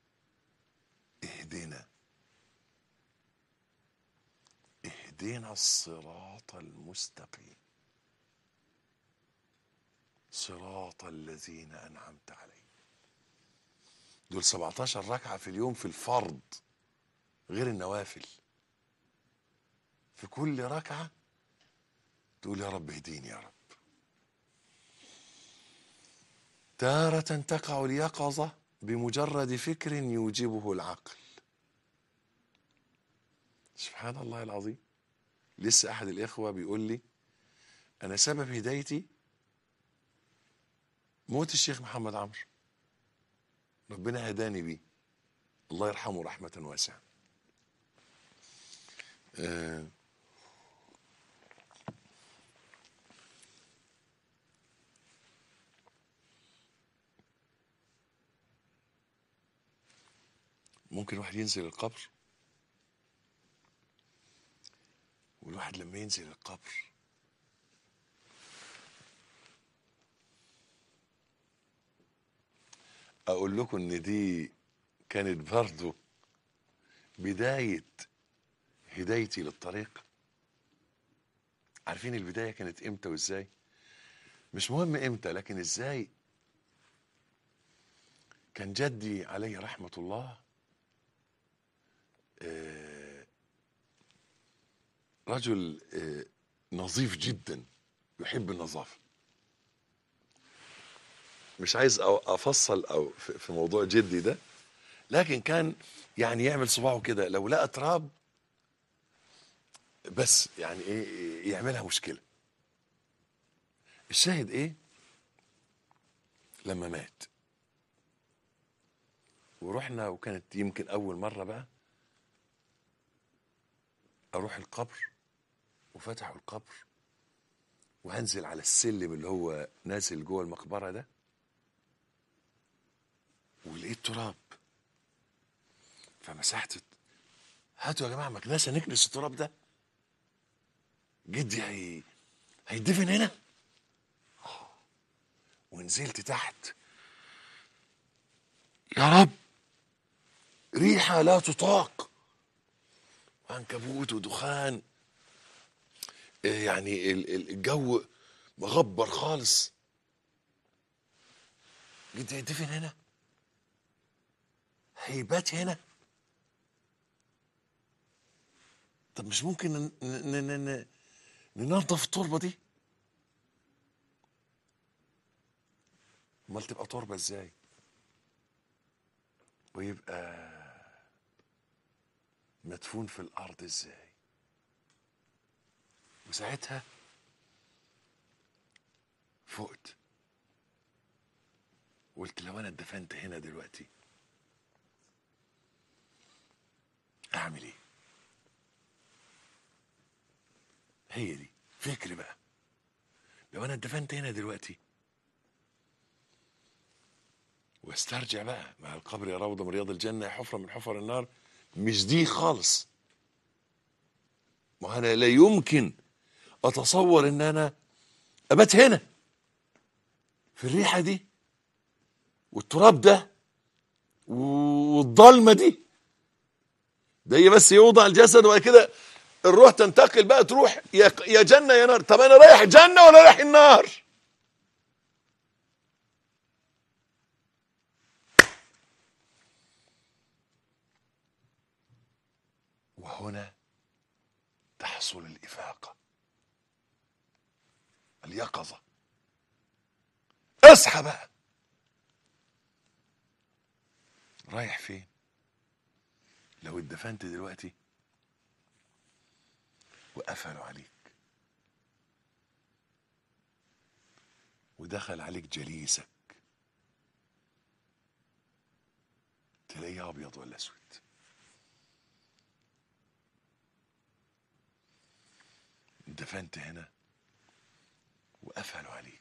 اهدنا اهدنا الصراط المستقيم صراط الذين أنعمت عليهم دول 17 ركعة في اليوم في الفرض غير النوافل في كل ركعة تقول يا رب اهديني يا رب تارة تقع اليقظة بمجرد فكر يوجبه العقل سبحان الله العظيم لسه أحد الإخوة بيقول لي أنا سبب هدايتي موت الشيخ محمد عمرو ربنا هداني بيه الله يرحمه رحمة واسعة آه ممكن واحد ينزل القبر والواحد لما ينزل القبر اقول لكم ان دي كانت برضو بداية هدايتي للطريق عارفين البداية كانت امتى وازاي مش مهم امتى لكن ازاي كان جدي عليه رحمة الله آه، رجل آه، نظيف جدا يحب النظافة مش عايز أو افصل او في في موضوع جدي ده لكن كان يعني يعمل صباعه كده لو لقى تراب بس يعني ايه يعملها مشكله الشاهد ايه لما مات ورحنا وكانت يمكن اول مره بقى اروح القبر وفتحوا القبر وهنزل على السلم اللي هو نازل جوه المقبره ده ولقيت تراب فمسحت هاتوا يا جماعه مكنسه نكنس التراب ده جدي هي هيدفن هنا ونزلت تحت يا رب ريحه لا تطاق عنكبوت ودخان إيه يعني ال- ال- الجو مغبر خالص جدي هيدفن هنا هيبات هنا طب مش ممكن ن- ن- ن- ن- ننظف التربه دي امال تبقى تربه ازاي ويبقى مدفون في الارض ازاي وساعتها فقت قلت لو انا اتدفنت هنا دلوقتي اعمل ايه هي دي فكر بقى لو انا اتدفنت هنا دلوقتي واسترجع بقى مع القبر يا روضه من رياض الجنه يا حفره من حفر النار مش دي خالص ما انا لا يمكن اتصور ان انا ابات هنا في الريحه دي والتراب ده والضلمه دي ده هي بس يوضع الجسد وبعد كده الروح تنتقل بقى تروح يا يا جنه يا نار طب انا رايح جنه ولا رايح النار وهنا تحصل الافاقه اليقظه اصحى بقى رايح فين لو اتدفنت دلوقتي وقفلوا عليك ودخل عليك جليسك تلاقيه ابيض ولا اسود دفنت هنا وقفلوا عليك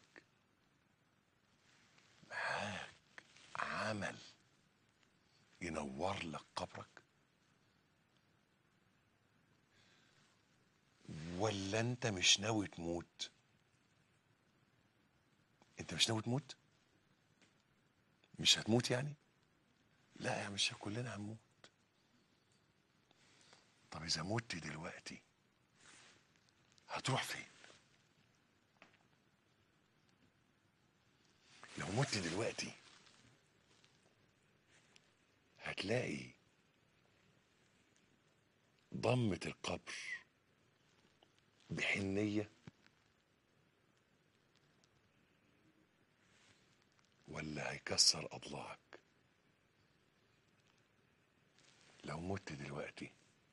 معاك عمل ينور لك قبرك ولا انت مش ناوي تموت انت مش ناوي تموت مش هتموت يعني لا يا مش كلنا هنموت طب اذا مت دلوقتي هتروح فين لو مت دلوقتي هتلاقي ضمة القبر بحنية ولا هيكسر أضلاعك لو مت دلوقتي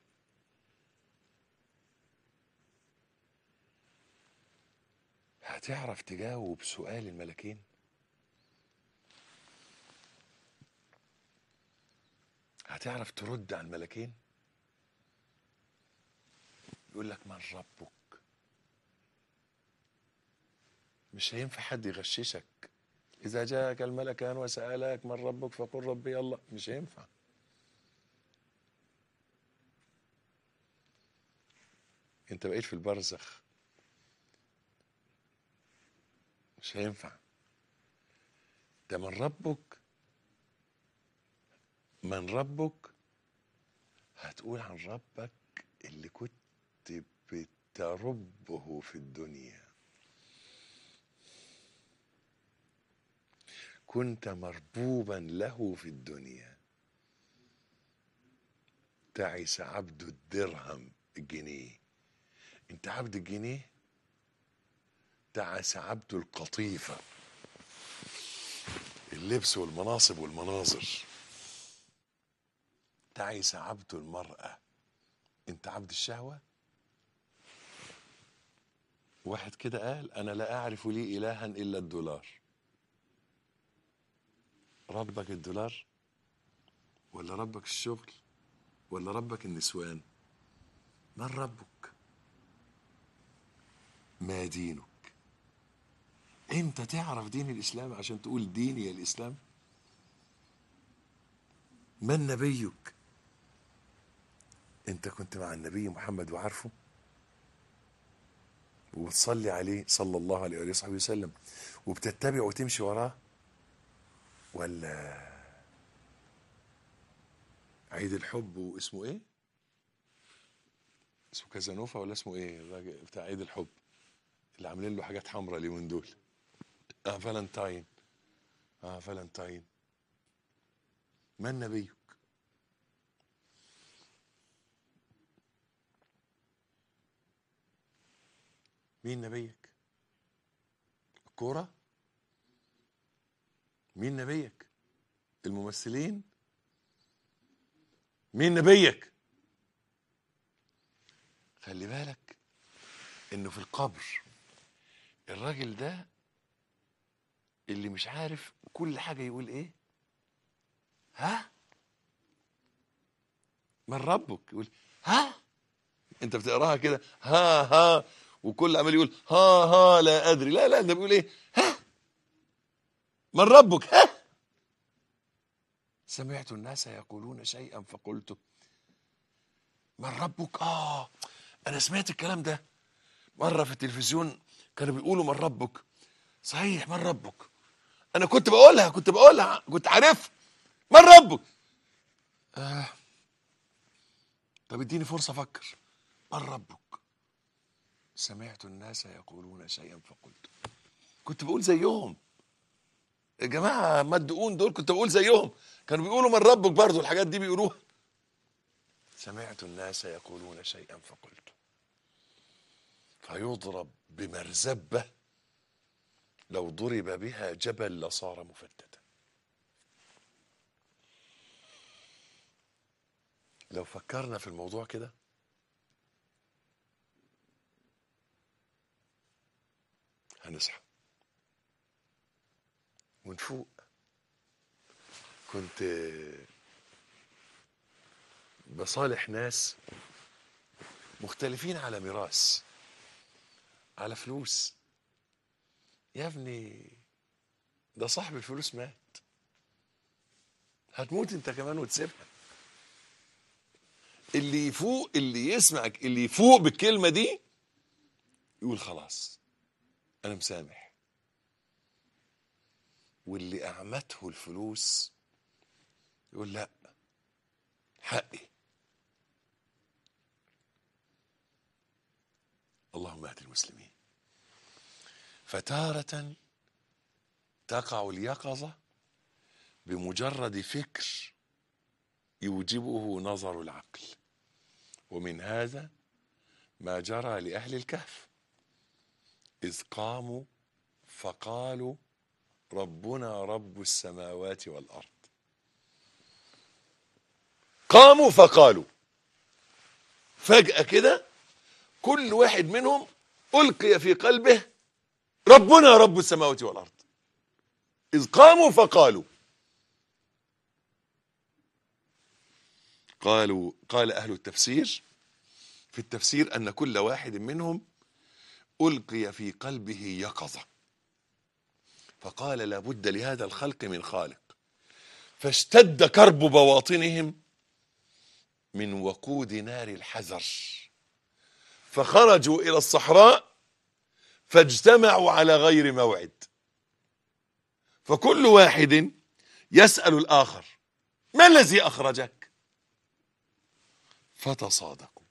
هتعرف تجاوب سؤال الملكين هتعرف ترد على الملكين يقول لك من ربك مش هينفع حد يغششك إذا جاءك الملكان وسألك من ربك فقل ربي الله مش هينفع انت بقيت في البرزخ مش هينفع ده من ربك من ربك هتقول عن ربك اللي كنت بتربه في الدنيا كنت مربوبا له في الدنيا تعس عبد الدرهم الجنيه انت عبد الجنيه تعس عبد القطيفة اللبس والمناصب والمناظر تعس عبد المرأة انت عبد الشهوة واحد كده قال انا لا اعرف لي الها الا الدولار ربك الدولار ولا ربك الشغل ولا ربك النسوان من ربك ما دينك انت تعرف دين الاسلام عشان تقول ديني الاسلام من نبيك انت كنت مع النبي محمد وعارفه وبتصلي عليه صلى الله عليه وآله وصحبه وسلم وبتتبع وتمشي وراه ولا عيد الحب واسمه ايه اسمه كازانوفا ولا اسمه ايه الراجل بتاع عيد الحب اللي عاملين له حاجات حمراء اليومين دول اه فالنتاين اه فالنتاين من نبيك مين نبيك الكورة مين نبيك الممثلين مين نبيك خلي بالك انه في القبر الراجل ده اللي مش عارف كل حاجة يقول ايه ها من ربك يقول ها انت بتقراها كده ها ها وكل عمال يقول ها ها لا ادري لا لا ده بيقول ايه ها من ربك ها سمعت الناس يقولون شيئا فقلت من ربك اه انا سمعت الكلام ده مره في التلفزيون كانوا بيقولوا من ربك صحيح من ربك انا كنت بقولها كنت بقولها كنت عارف من ربك آه. طب اديني فرصه افكر من ربك سمعت الناس يقولون شيئا فقلت كنت بقول زيهم يا جماعه مدقون دول كنت بقول زيهم كانوا بيقولوا من ربك برضو الحاجات دي بيقولوها سمعت الناس يقولون شيئا فقلت فيضرب بمرزبة لو ضرب بها جبل لصار مفتتا لو فكرنا في الموضوع كده هنصحى ونفوق كنت بصالح ناس مختلفين على ميراث على فلوس يا ابني ده صاحب الفلوس مات هتموت انت كمان وتسيبها اللي يفوق اللي يسمعك اللي يفوق بالكلمة دي يقول خلاص انا مسامح واللي اعمته الفلوس يقول لا حقي اللهم اهد المسلمين فتارة تقع اليقظة بمجرد فكر يوجبه نظر العقل ومن هذا ما جرى لأهل الكهف إذ قاموا فقالوا ربنا رب السماوات والأرض قاموا فقالوا فجأة كده كل واحد منهم ألقي في قلبه ربنا رب السماوات والأرض إذ قاموا فقالوا قالوا قال أهل التفسير في التفسير أن كل واحد منهم ألقي في قلبه يقظة فقال لابد لهذا الخلق من خالق فاشتد كرب بواطنهم من وقود نار الحذر فخرجوا إلى الصحراء فاجتمعوا على غير موعد فكل واحد يسأل الآخر ما الذي أخرجك فتصادقوا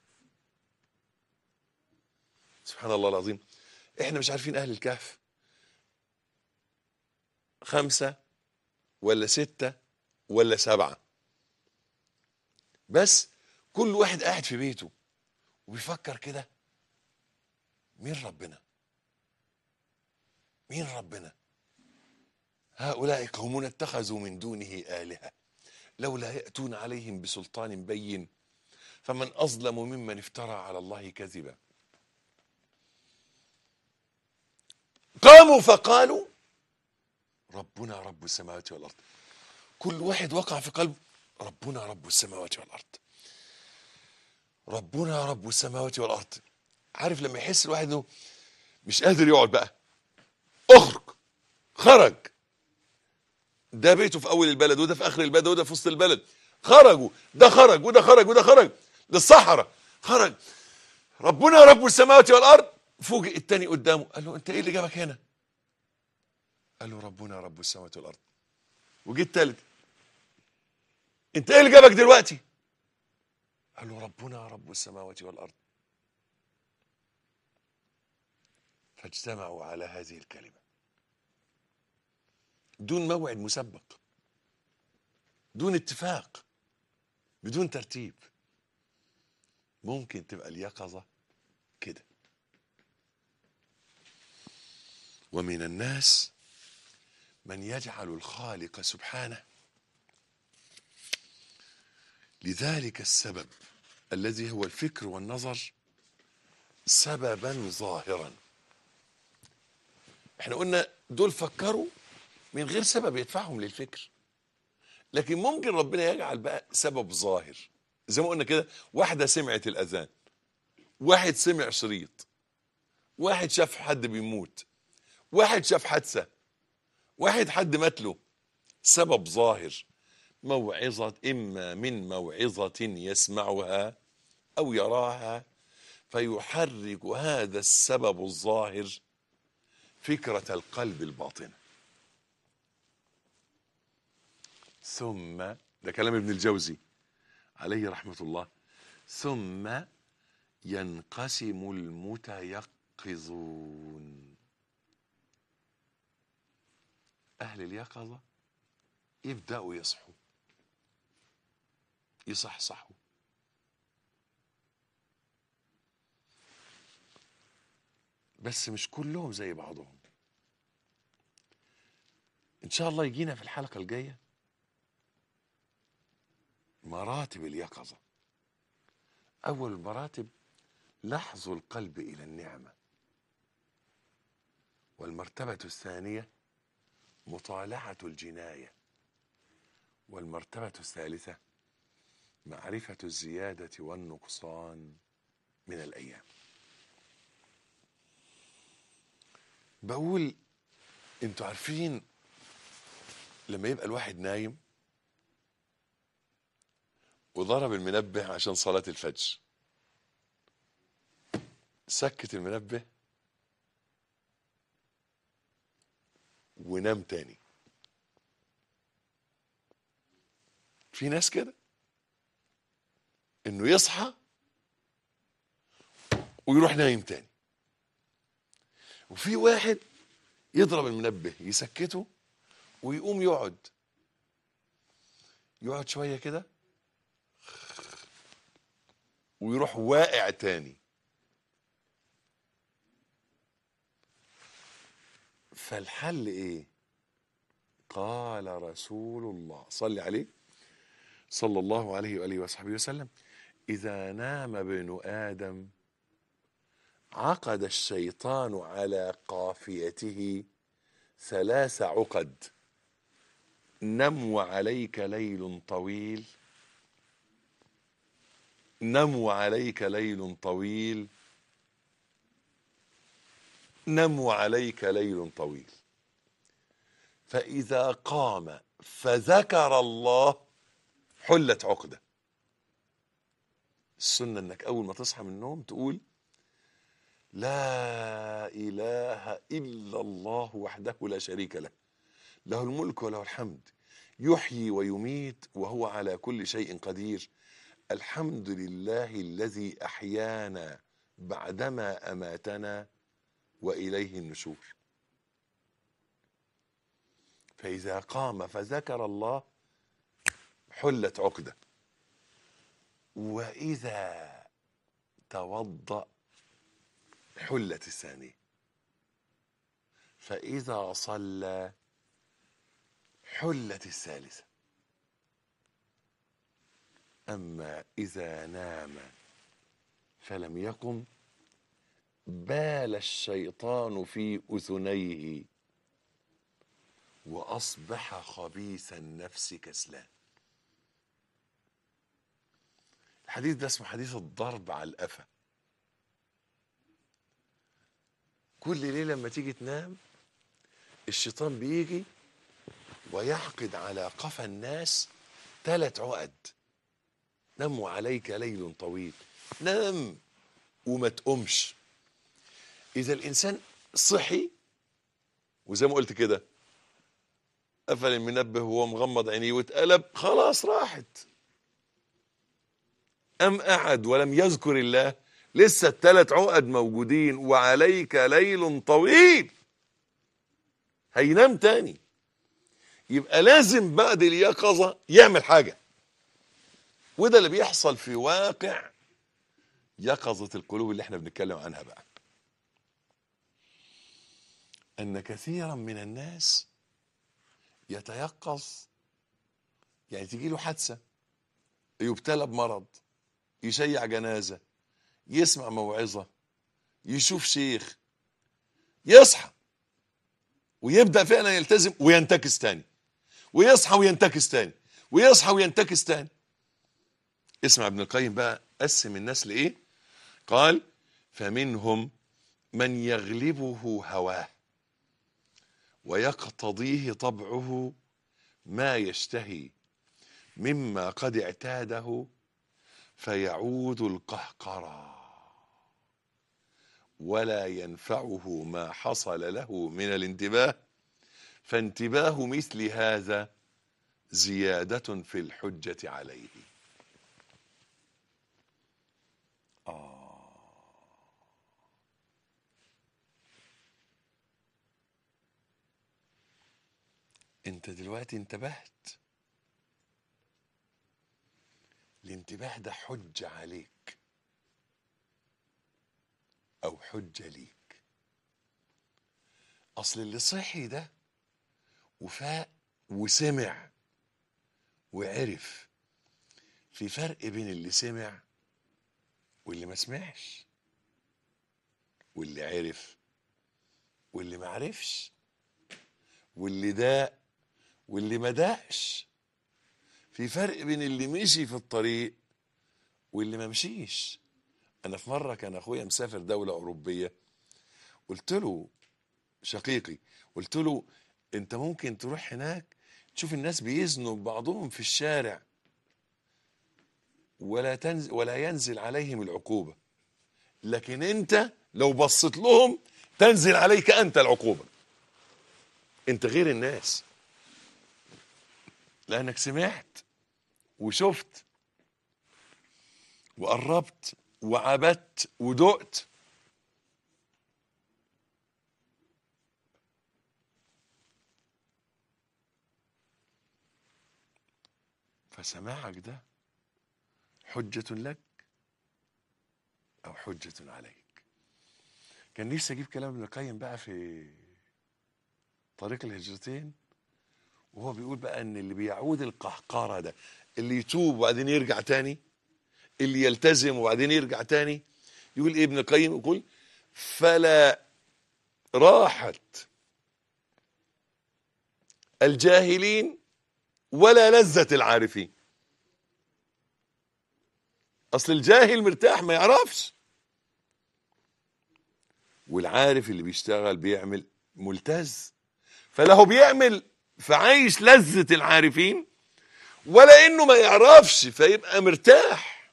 سبحان الله العظيم احنا مش عارفين أهل الكهف خمسة ولا ستة ولا سبعة بس كل واحد قاعد في بيته وبيفكر كده مين ربنا مين ربنا هؤلاء قومون اتخذوا من دونه آلهة لولا يأتون عليهم بسلطان بين فمن أظلم ممن افترى على الله كذبا قاموا فقالوا ربنا رب السماوات والأرض كل واحد وقع في قلبه ربنا رب السماوات والأرض ربنا رب السماوات والأرض عارف لما يحس الواحد انه مش قادر يقعد بقى اخرج خرج ده بيته في اول البلد وده في اخر البلد وده في وسط البلد خرجوا ده خرج وده خرج وده خرج للصحراء خرج ربنا رب السماوات والارض فوجئ التاني قدامه قال له انت ايه اللي جابك هنا قال له ربنا رب السماوات والارض وجه التالت انت ايه اللي جابك دلوقتي قال له ربنا رب السماوات والارض فاجتمعوا على هذه الكلمه دون موعد مسبق دون اتفاق بدون ترتيب ممكن تبقى اليقظة كده ومن الناس من يجعل الخالق سبحانه لذلك السبب الذي هو الفكر والنظر سببا ظاهرا احنا قلنا دول فكروا من غير سبب يدفعهم للفكر لكن ممكن ربنا يجعل بقى سبب ظاهر زي ما قلنا كده واحدة سمعت الأذان واحد سمع شريط واحد شاف حد بيموت واحد شاف حادثة واحد حد مات له سبب ظاهر موعظة إما من موعظة يسمعها أو يراها فيحرك هذا السبب الظاهر فكرة القلب الباطنة ثم ده كلام ابن الجوزي عليه رحمة الله ثم ينقسم المتيقظون أهل اليقظة يبدأوا يصحوا يصحصحوا بس مش كلهم زي بعضهم ان شاء الله يجينا في الحلقه الجايه مراتب اليقظه اول المراتب لحظ القلب الى النعمه والمرتبه الثانيه مطالعه الجنايه والمرتبه الثالثه معرفه الزياده والنقصان من الايام بقول انتوا عارفين لما يبقى الواحد نايم وضرب المنبه عشان صلاة الفجر سكت المنبه ونام تاني في ناس كده انه يصحى ويروح نايم تاني وفي واحد يضرب المنبه يسكته ويقوم يقعد يقعد شويه كده ويروح واقع تاني فالحل ايه قال رسول الله صلي عليه صلى الله عليه واله وصحبه وسلم اذا نام ابن ادم عقد الشيطان على قافيته ثلاث عقد نم عليك ليل طويل نم عليك ليل طويل نم عليك ليل طويل فإذا قام فذكر الله حلت عقدة السنة انك اول ما تصحى من النوم تقول لا اله الا الله وحده لا شريك له له الملك وله الحمد يحيي ويميت وهو على كل شيء قدير الحمد لله الذي احيانا بعدما اماتنا واليه النشور فاذا قام فذكر الله حلت عقده واذا توضأ حلت الثانية فإذا صلى حلت الثالثة أما إذا نام فلم يقم بال الشيطان في أذنيه وأصبح خبيث النفس كسلان الحديث ده اسمه حديث الضرب على القفا كل ليله لما تيجي تنام الشيطان بيجي ويعقد على قفا الناس ثلاث عقد نم عليك ليل طويل نام وما تقومش اذا الانسان صحي وزي ما قلت كده قفل المنبه وهو مغمض عينيه واتقلب خلاص راحت أم قعد ولم يذكر الله لسه الثلاث عقد موجودين وعليك ليل طويل هينام تاني يبقى لازم بعد اليقظة يعمل حاجة وده اللي بيحصل في واقع يقظة القلوب اللي احنا بنتكلم عنها بقى أن كثيرا من الناس يتيقظ يعني تجي له حادثة يبتلى بمرض يشيع جنازة يسمع موعظة يشوف شيخ يصحى ويبدأ فعلا يلتزم وينتكس تاني ويصحى وينتكس تاني ويصحى وينتكس تاني اسمع ابن القيم بقى قسم الناس لإيه قال فمنهم من يغلبه هواه ويقتضيه طبعه ما يشتهي مما قد اعتاده فيعود القهقرى ولا ينفعه ما حصل له من الانتباه فانتباه مثل هذا زيادة في الحجة عليه انت دلوقتي انتبهت الانتباه ده حجة عليك او حجة ليك اصل اللي صحي ده وفاق وسمع وعرف في فرق بين اللي سمع واللي ما سمعش واللي عرف واللي ما عرفش واللي داق واللي ما داقش في فرق بين اللي مشي في الطريق واللي ما مشيش انا في مره كان اخويا مسافر دوله اوروبيه قلت له شقيقي قلت له انت ممكن تروح هناك تشوف الناس بيزنوا ببعضهم في الشارع ولا تنزل ولا ينزل عليهم العقوبه لكن انت لو بصيت لهم تنزل عليك انت العقوبه انت غير الناس لانك سمعت وشفت وقربت وعبدت ودقت فسماعك ده حجة لك أو حجة عليك كان نفسي أجيب كلام ابن القيم بقى في طريق الهجرتين وهو بيقول بقى ان اللي بيعود القهقرة ده اللي يتوب وبعدين يرجع تاني اللي يلتزم وبعدين يرجع تاني يقول ايه ابن القيم يقول فلا راحت الجاهلين ولا لذة العارفين اصل الجاهل مرتاح ما يعرفش والعارف اللي بيشتغل بيعمل ملتز فلا هو بيعمل فعايش لذة العارفين ولا انه ما يعرفش فيبقى مرتاح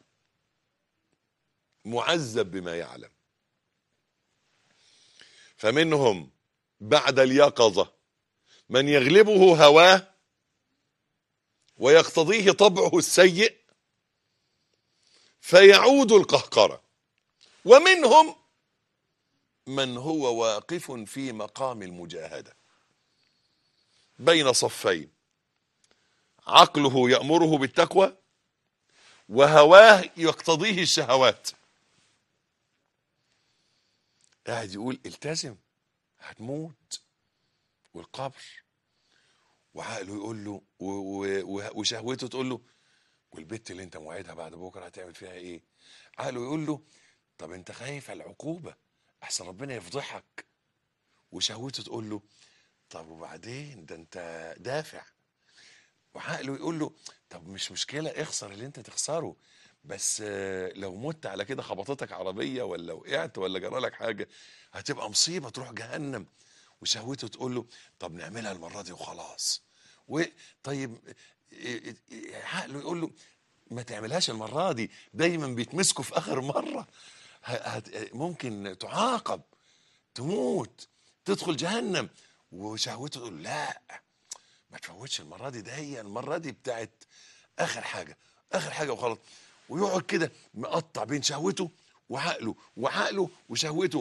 معذب بما يعلم فمنهم بعد اليقظة من يغلبه هواه ويقتضيه طبعه السيء فيعود القهقرة ومنهم من هو واقف في مقام المجاهدة بين صفين عقله يأمره بالتقوى وهواه يقتضيه الشهوات قاعد يقول التزم هتموت والقبر وعقله يقول له و- و- و- وشهوته تقول له والبت اللي انت موعدها بعد بكره هتعمل فيها ايه عقله يقول له طب انت خايف على العقوبه احسن ربنا يفضحك وشهوته تقول له طب وبعدين ده انت دافع وعقله يقول له طب مش مشكله اخسر اللي انت تخسره بس آه، لو مت على كده خبطتك عربيه ولا وقعت ولا جرالك حاجه هتبقى مصيبه تروح جهنم وشهوته تقول له طب نعملها المره دي وخلاص وطيب إيه- إيه- عقله يقول له ما تعملهاش المره دي دايما بيتمسكوا في اخر مره ه- هت- ممكن تعاقب تموت تدخل جهنم وشهوته تقول لا ما تفوتش المره دي ده هي المره دي بتاعت اخر حاجه اخر حاجه وخلاص ويقعد كده مقطع بين شهوته وعقله وعقله وشهوته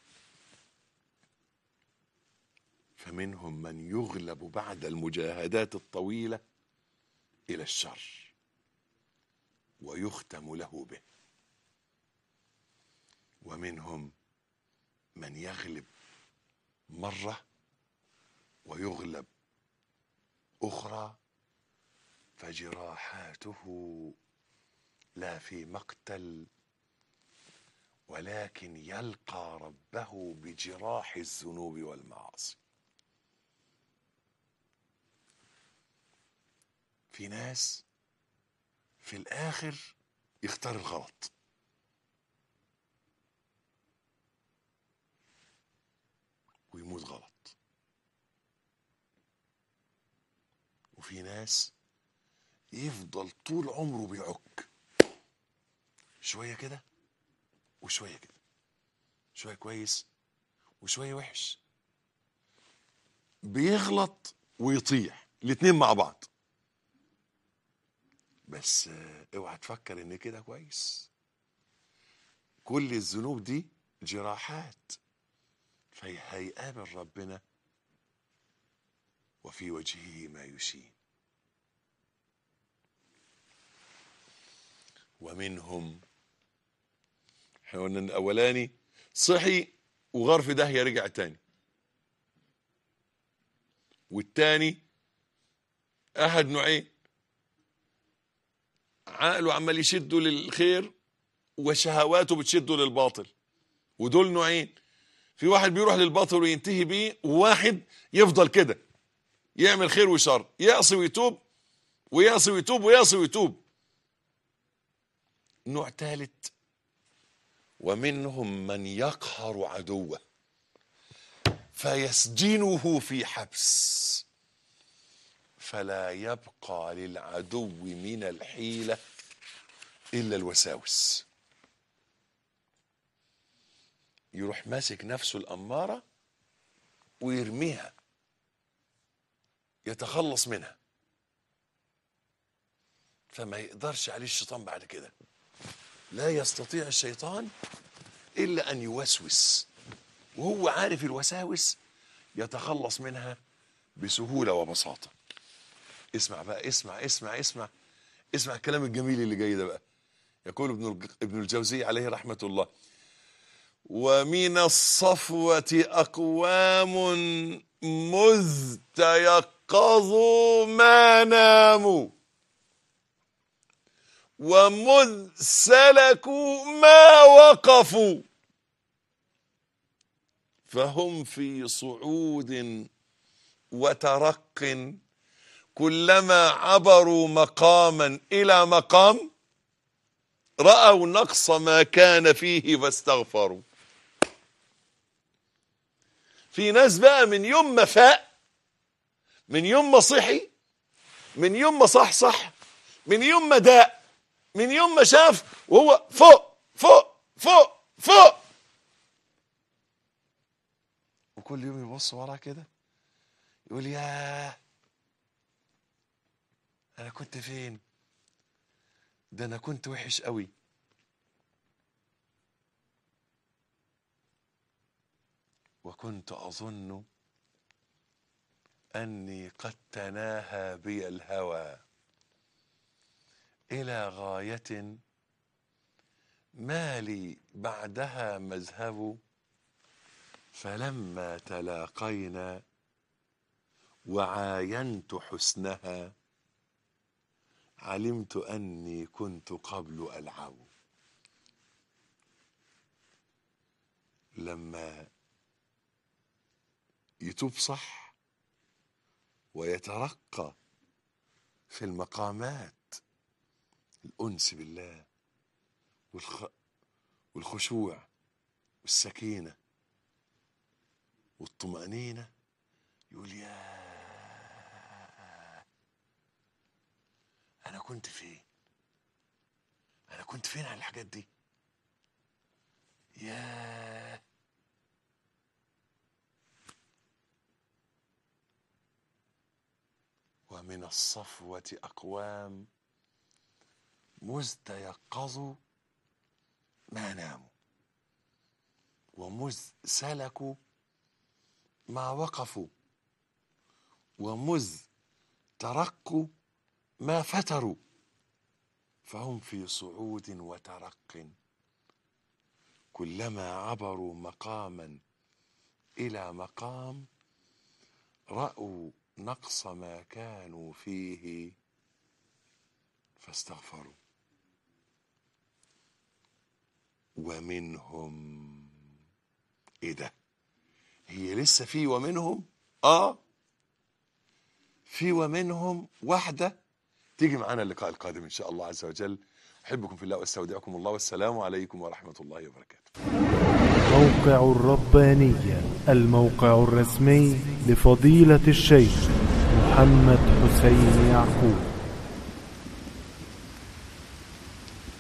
فمنهم من يغلب بعد المجاهدات الطويله الى الشر ويختم له به ومنهم من يغلب مره ويغلب اخرى فجراحاته لا في مقتل ولكن يلقى ربه بجراح الذنوب والمعاصي في ناس في الاخر يختار الغلط ويموت غلط وفي ناس يفضل طول عمره بيعك شويه كده وشويه كده شويه كويس وشويه وحش بيغلط ويطيع الاتنين مع بعض بس آه، اوعى تفكر ان كده كويس كل الذنوب دي جراحات فهيقابل ربنا وفي وجهه ما يشين ومنهم احنا قلنا إن الاولاني صحي وغار في داهيه رجع تاني والتاني احد نوعين عقله عمال يشده للخير وشهواته بتشده للباطل ودول نوعين في واحد بيروح للباطل وينتهي بيه وواحد يفضل كده يعمل خير وشر يعصي ويتوب ويعصي ويتوب ويعصي ويتوب نوع ثالث ومنهم من يقهر عدوه فيسجنه في حبس فلا يبقى للعدو من الحيلة إلا الوساوس يروح ماسك نفسه الأمارة ويرميها يتخلص منها فما يقدرش عليه الشيطان بعد كده لا يستطيع الشيطان إلا أن يوسوس وهو عارف الوساوس يتخلص منها بسهولة وبساطة اسمع بقى اسمع اسمع اسمع اسمع الكلام الجميل اللي جاي ده بقى يقول ابن الج- ابن الجوزي عليه رحمة الله ومن الصفوة أقوام مذ تيقظوا ما ناموا ومذ سلكوا ما وقفوا فهم في صعود وترق كلما عبروا مقاما الى مقام راوا نقص ما كان فيه فاستغفروا في ناس بقى من يوم ما فاق من يوم ما صحي من يوم ما صحصح من يوم ما داق من يوم ما شاف وهو فوق فوق فوق فوق وكل يوم يبص وراه كده يقول ياه انا كنت فين ده انا كنت وحش قوي وكنت اظن اني قد تناهى بي الهوى الى غايه ما لي بعدها مذهب فلما تلاقينا وعاينت حسنها علمت اني كنت قبل العب لما يتوب صح ويترقى في المقامات الانس بالله والخ... والخشوع والسكينه والطمأنينة يقول يا أنا كنت فين؟ أنا كنت فين على الحاجات دي؟ يا ومن الصفوة أقوام مذ تيقظوا ما ناموا ومذ سلكوا ما وقفوا ومذ ترقوا ما فتروا فهم في صعود وترق كلما عبروا مقاما الى مقام راوا نقص ما كانوا فيه فاستغفروا ومنهم ايه ده هي لسه في ومنهم اه في ومنهم واحده تيجي معانا اللقاء القادم ان شاء الله عز وجل احبكم في الله واستودعكم الله والسلام عليكم ورحمه الله وبركاته موقع الربانية الموقع الرسمي لفضيلة الشيخ محمد حسين يعقوب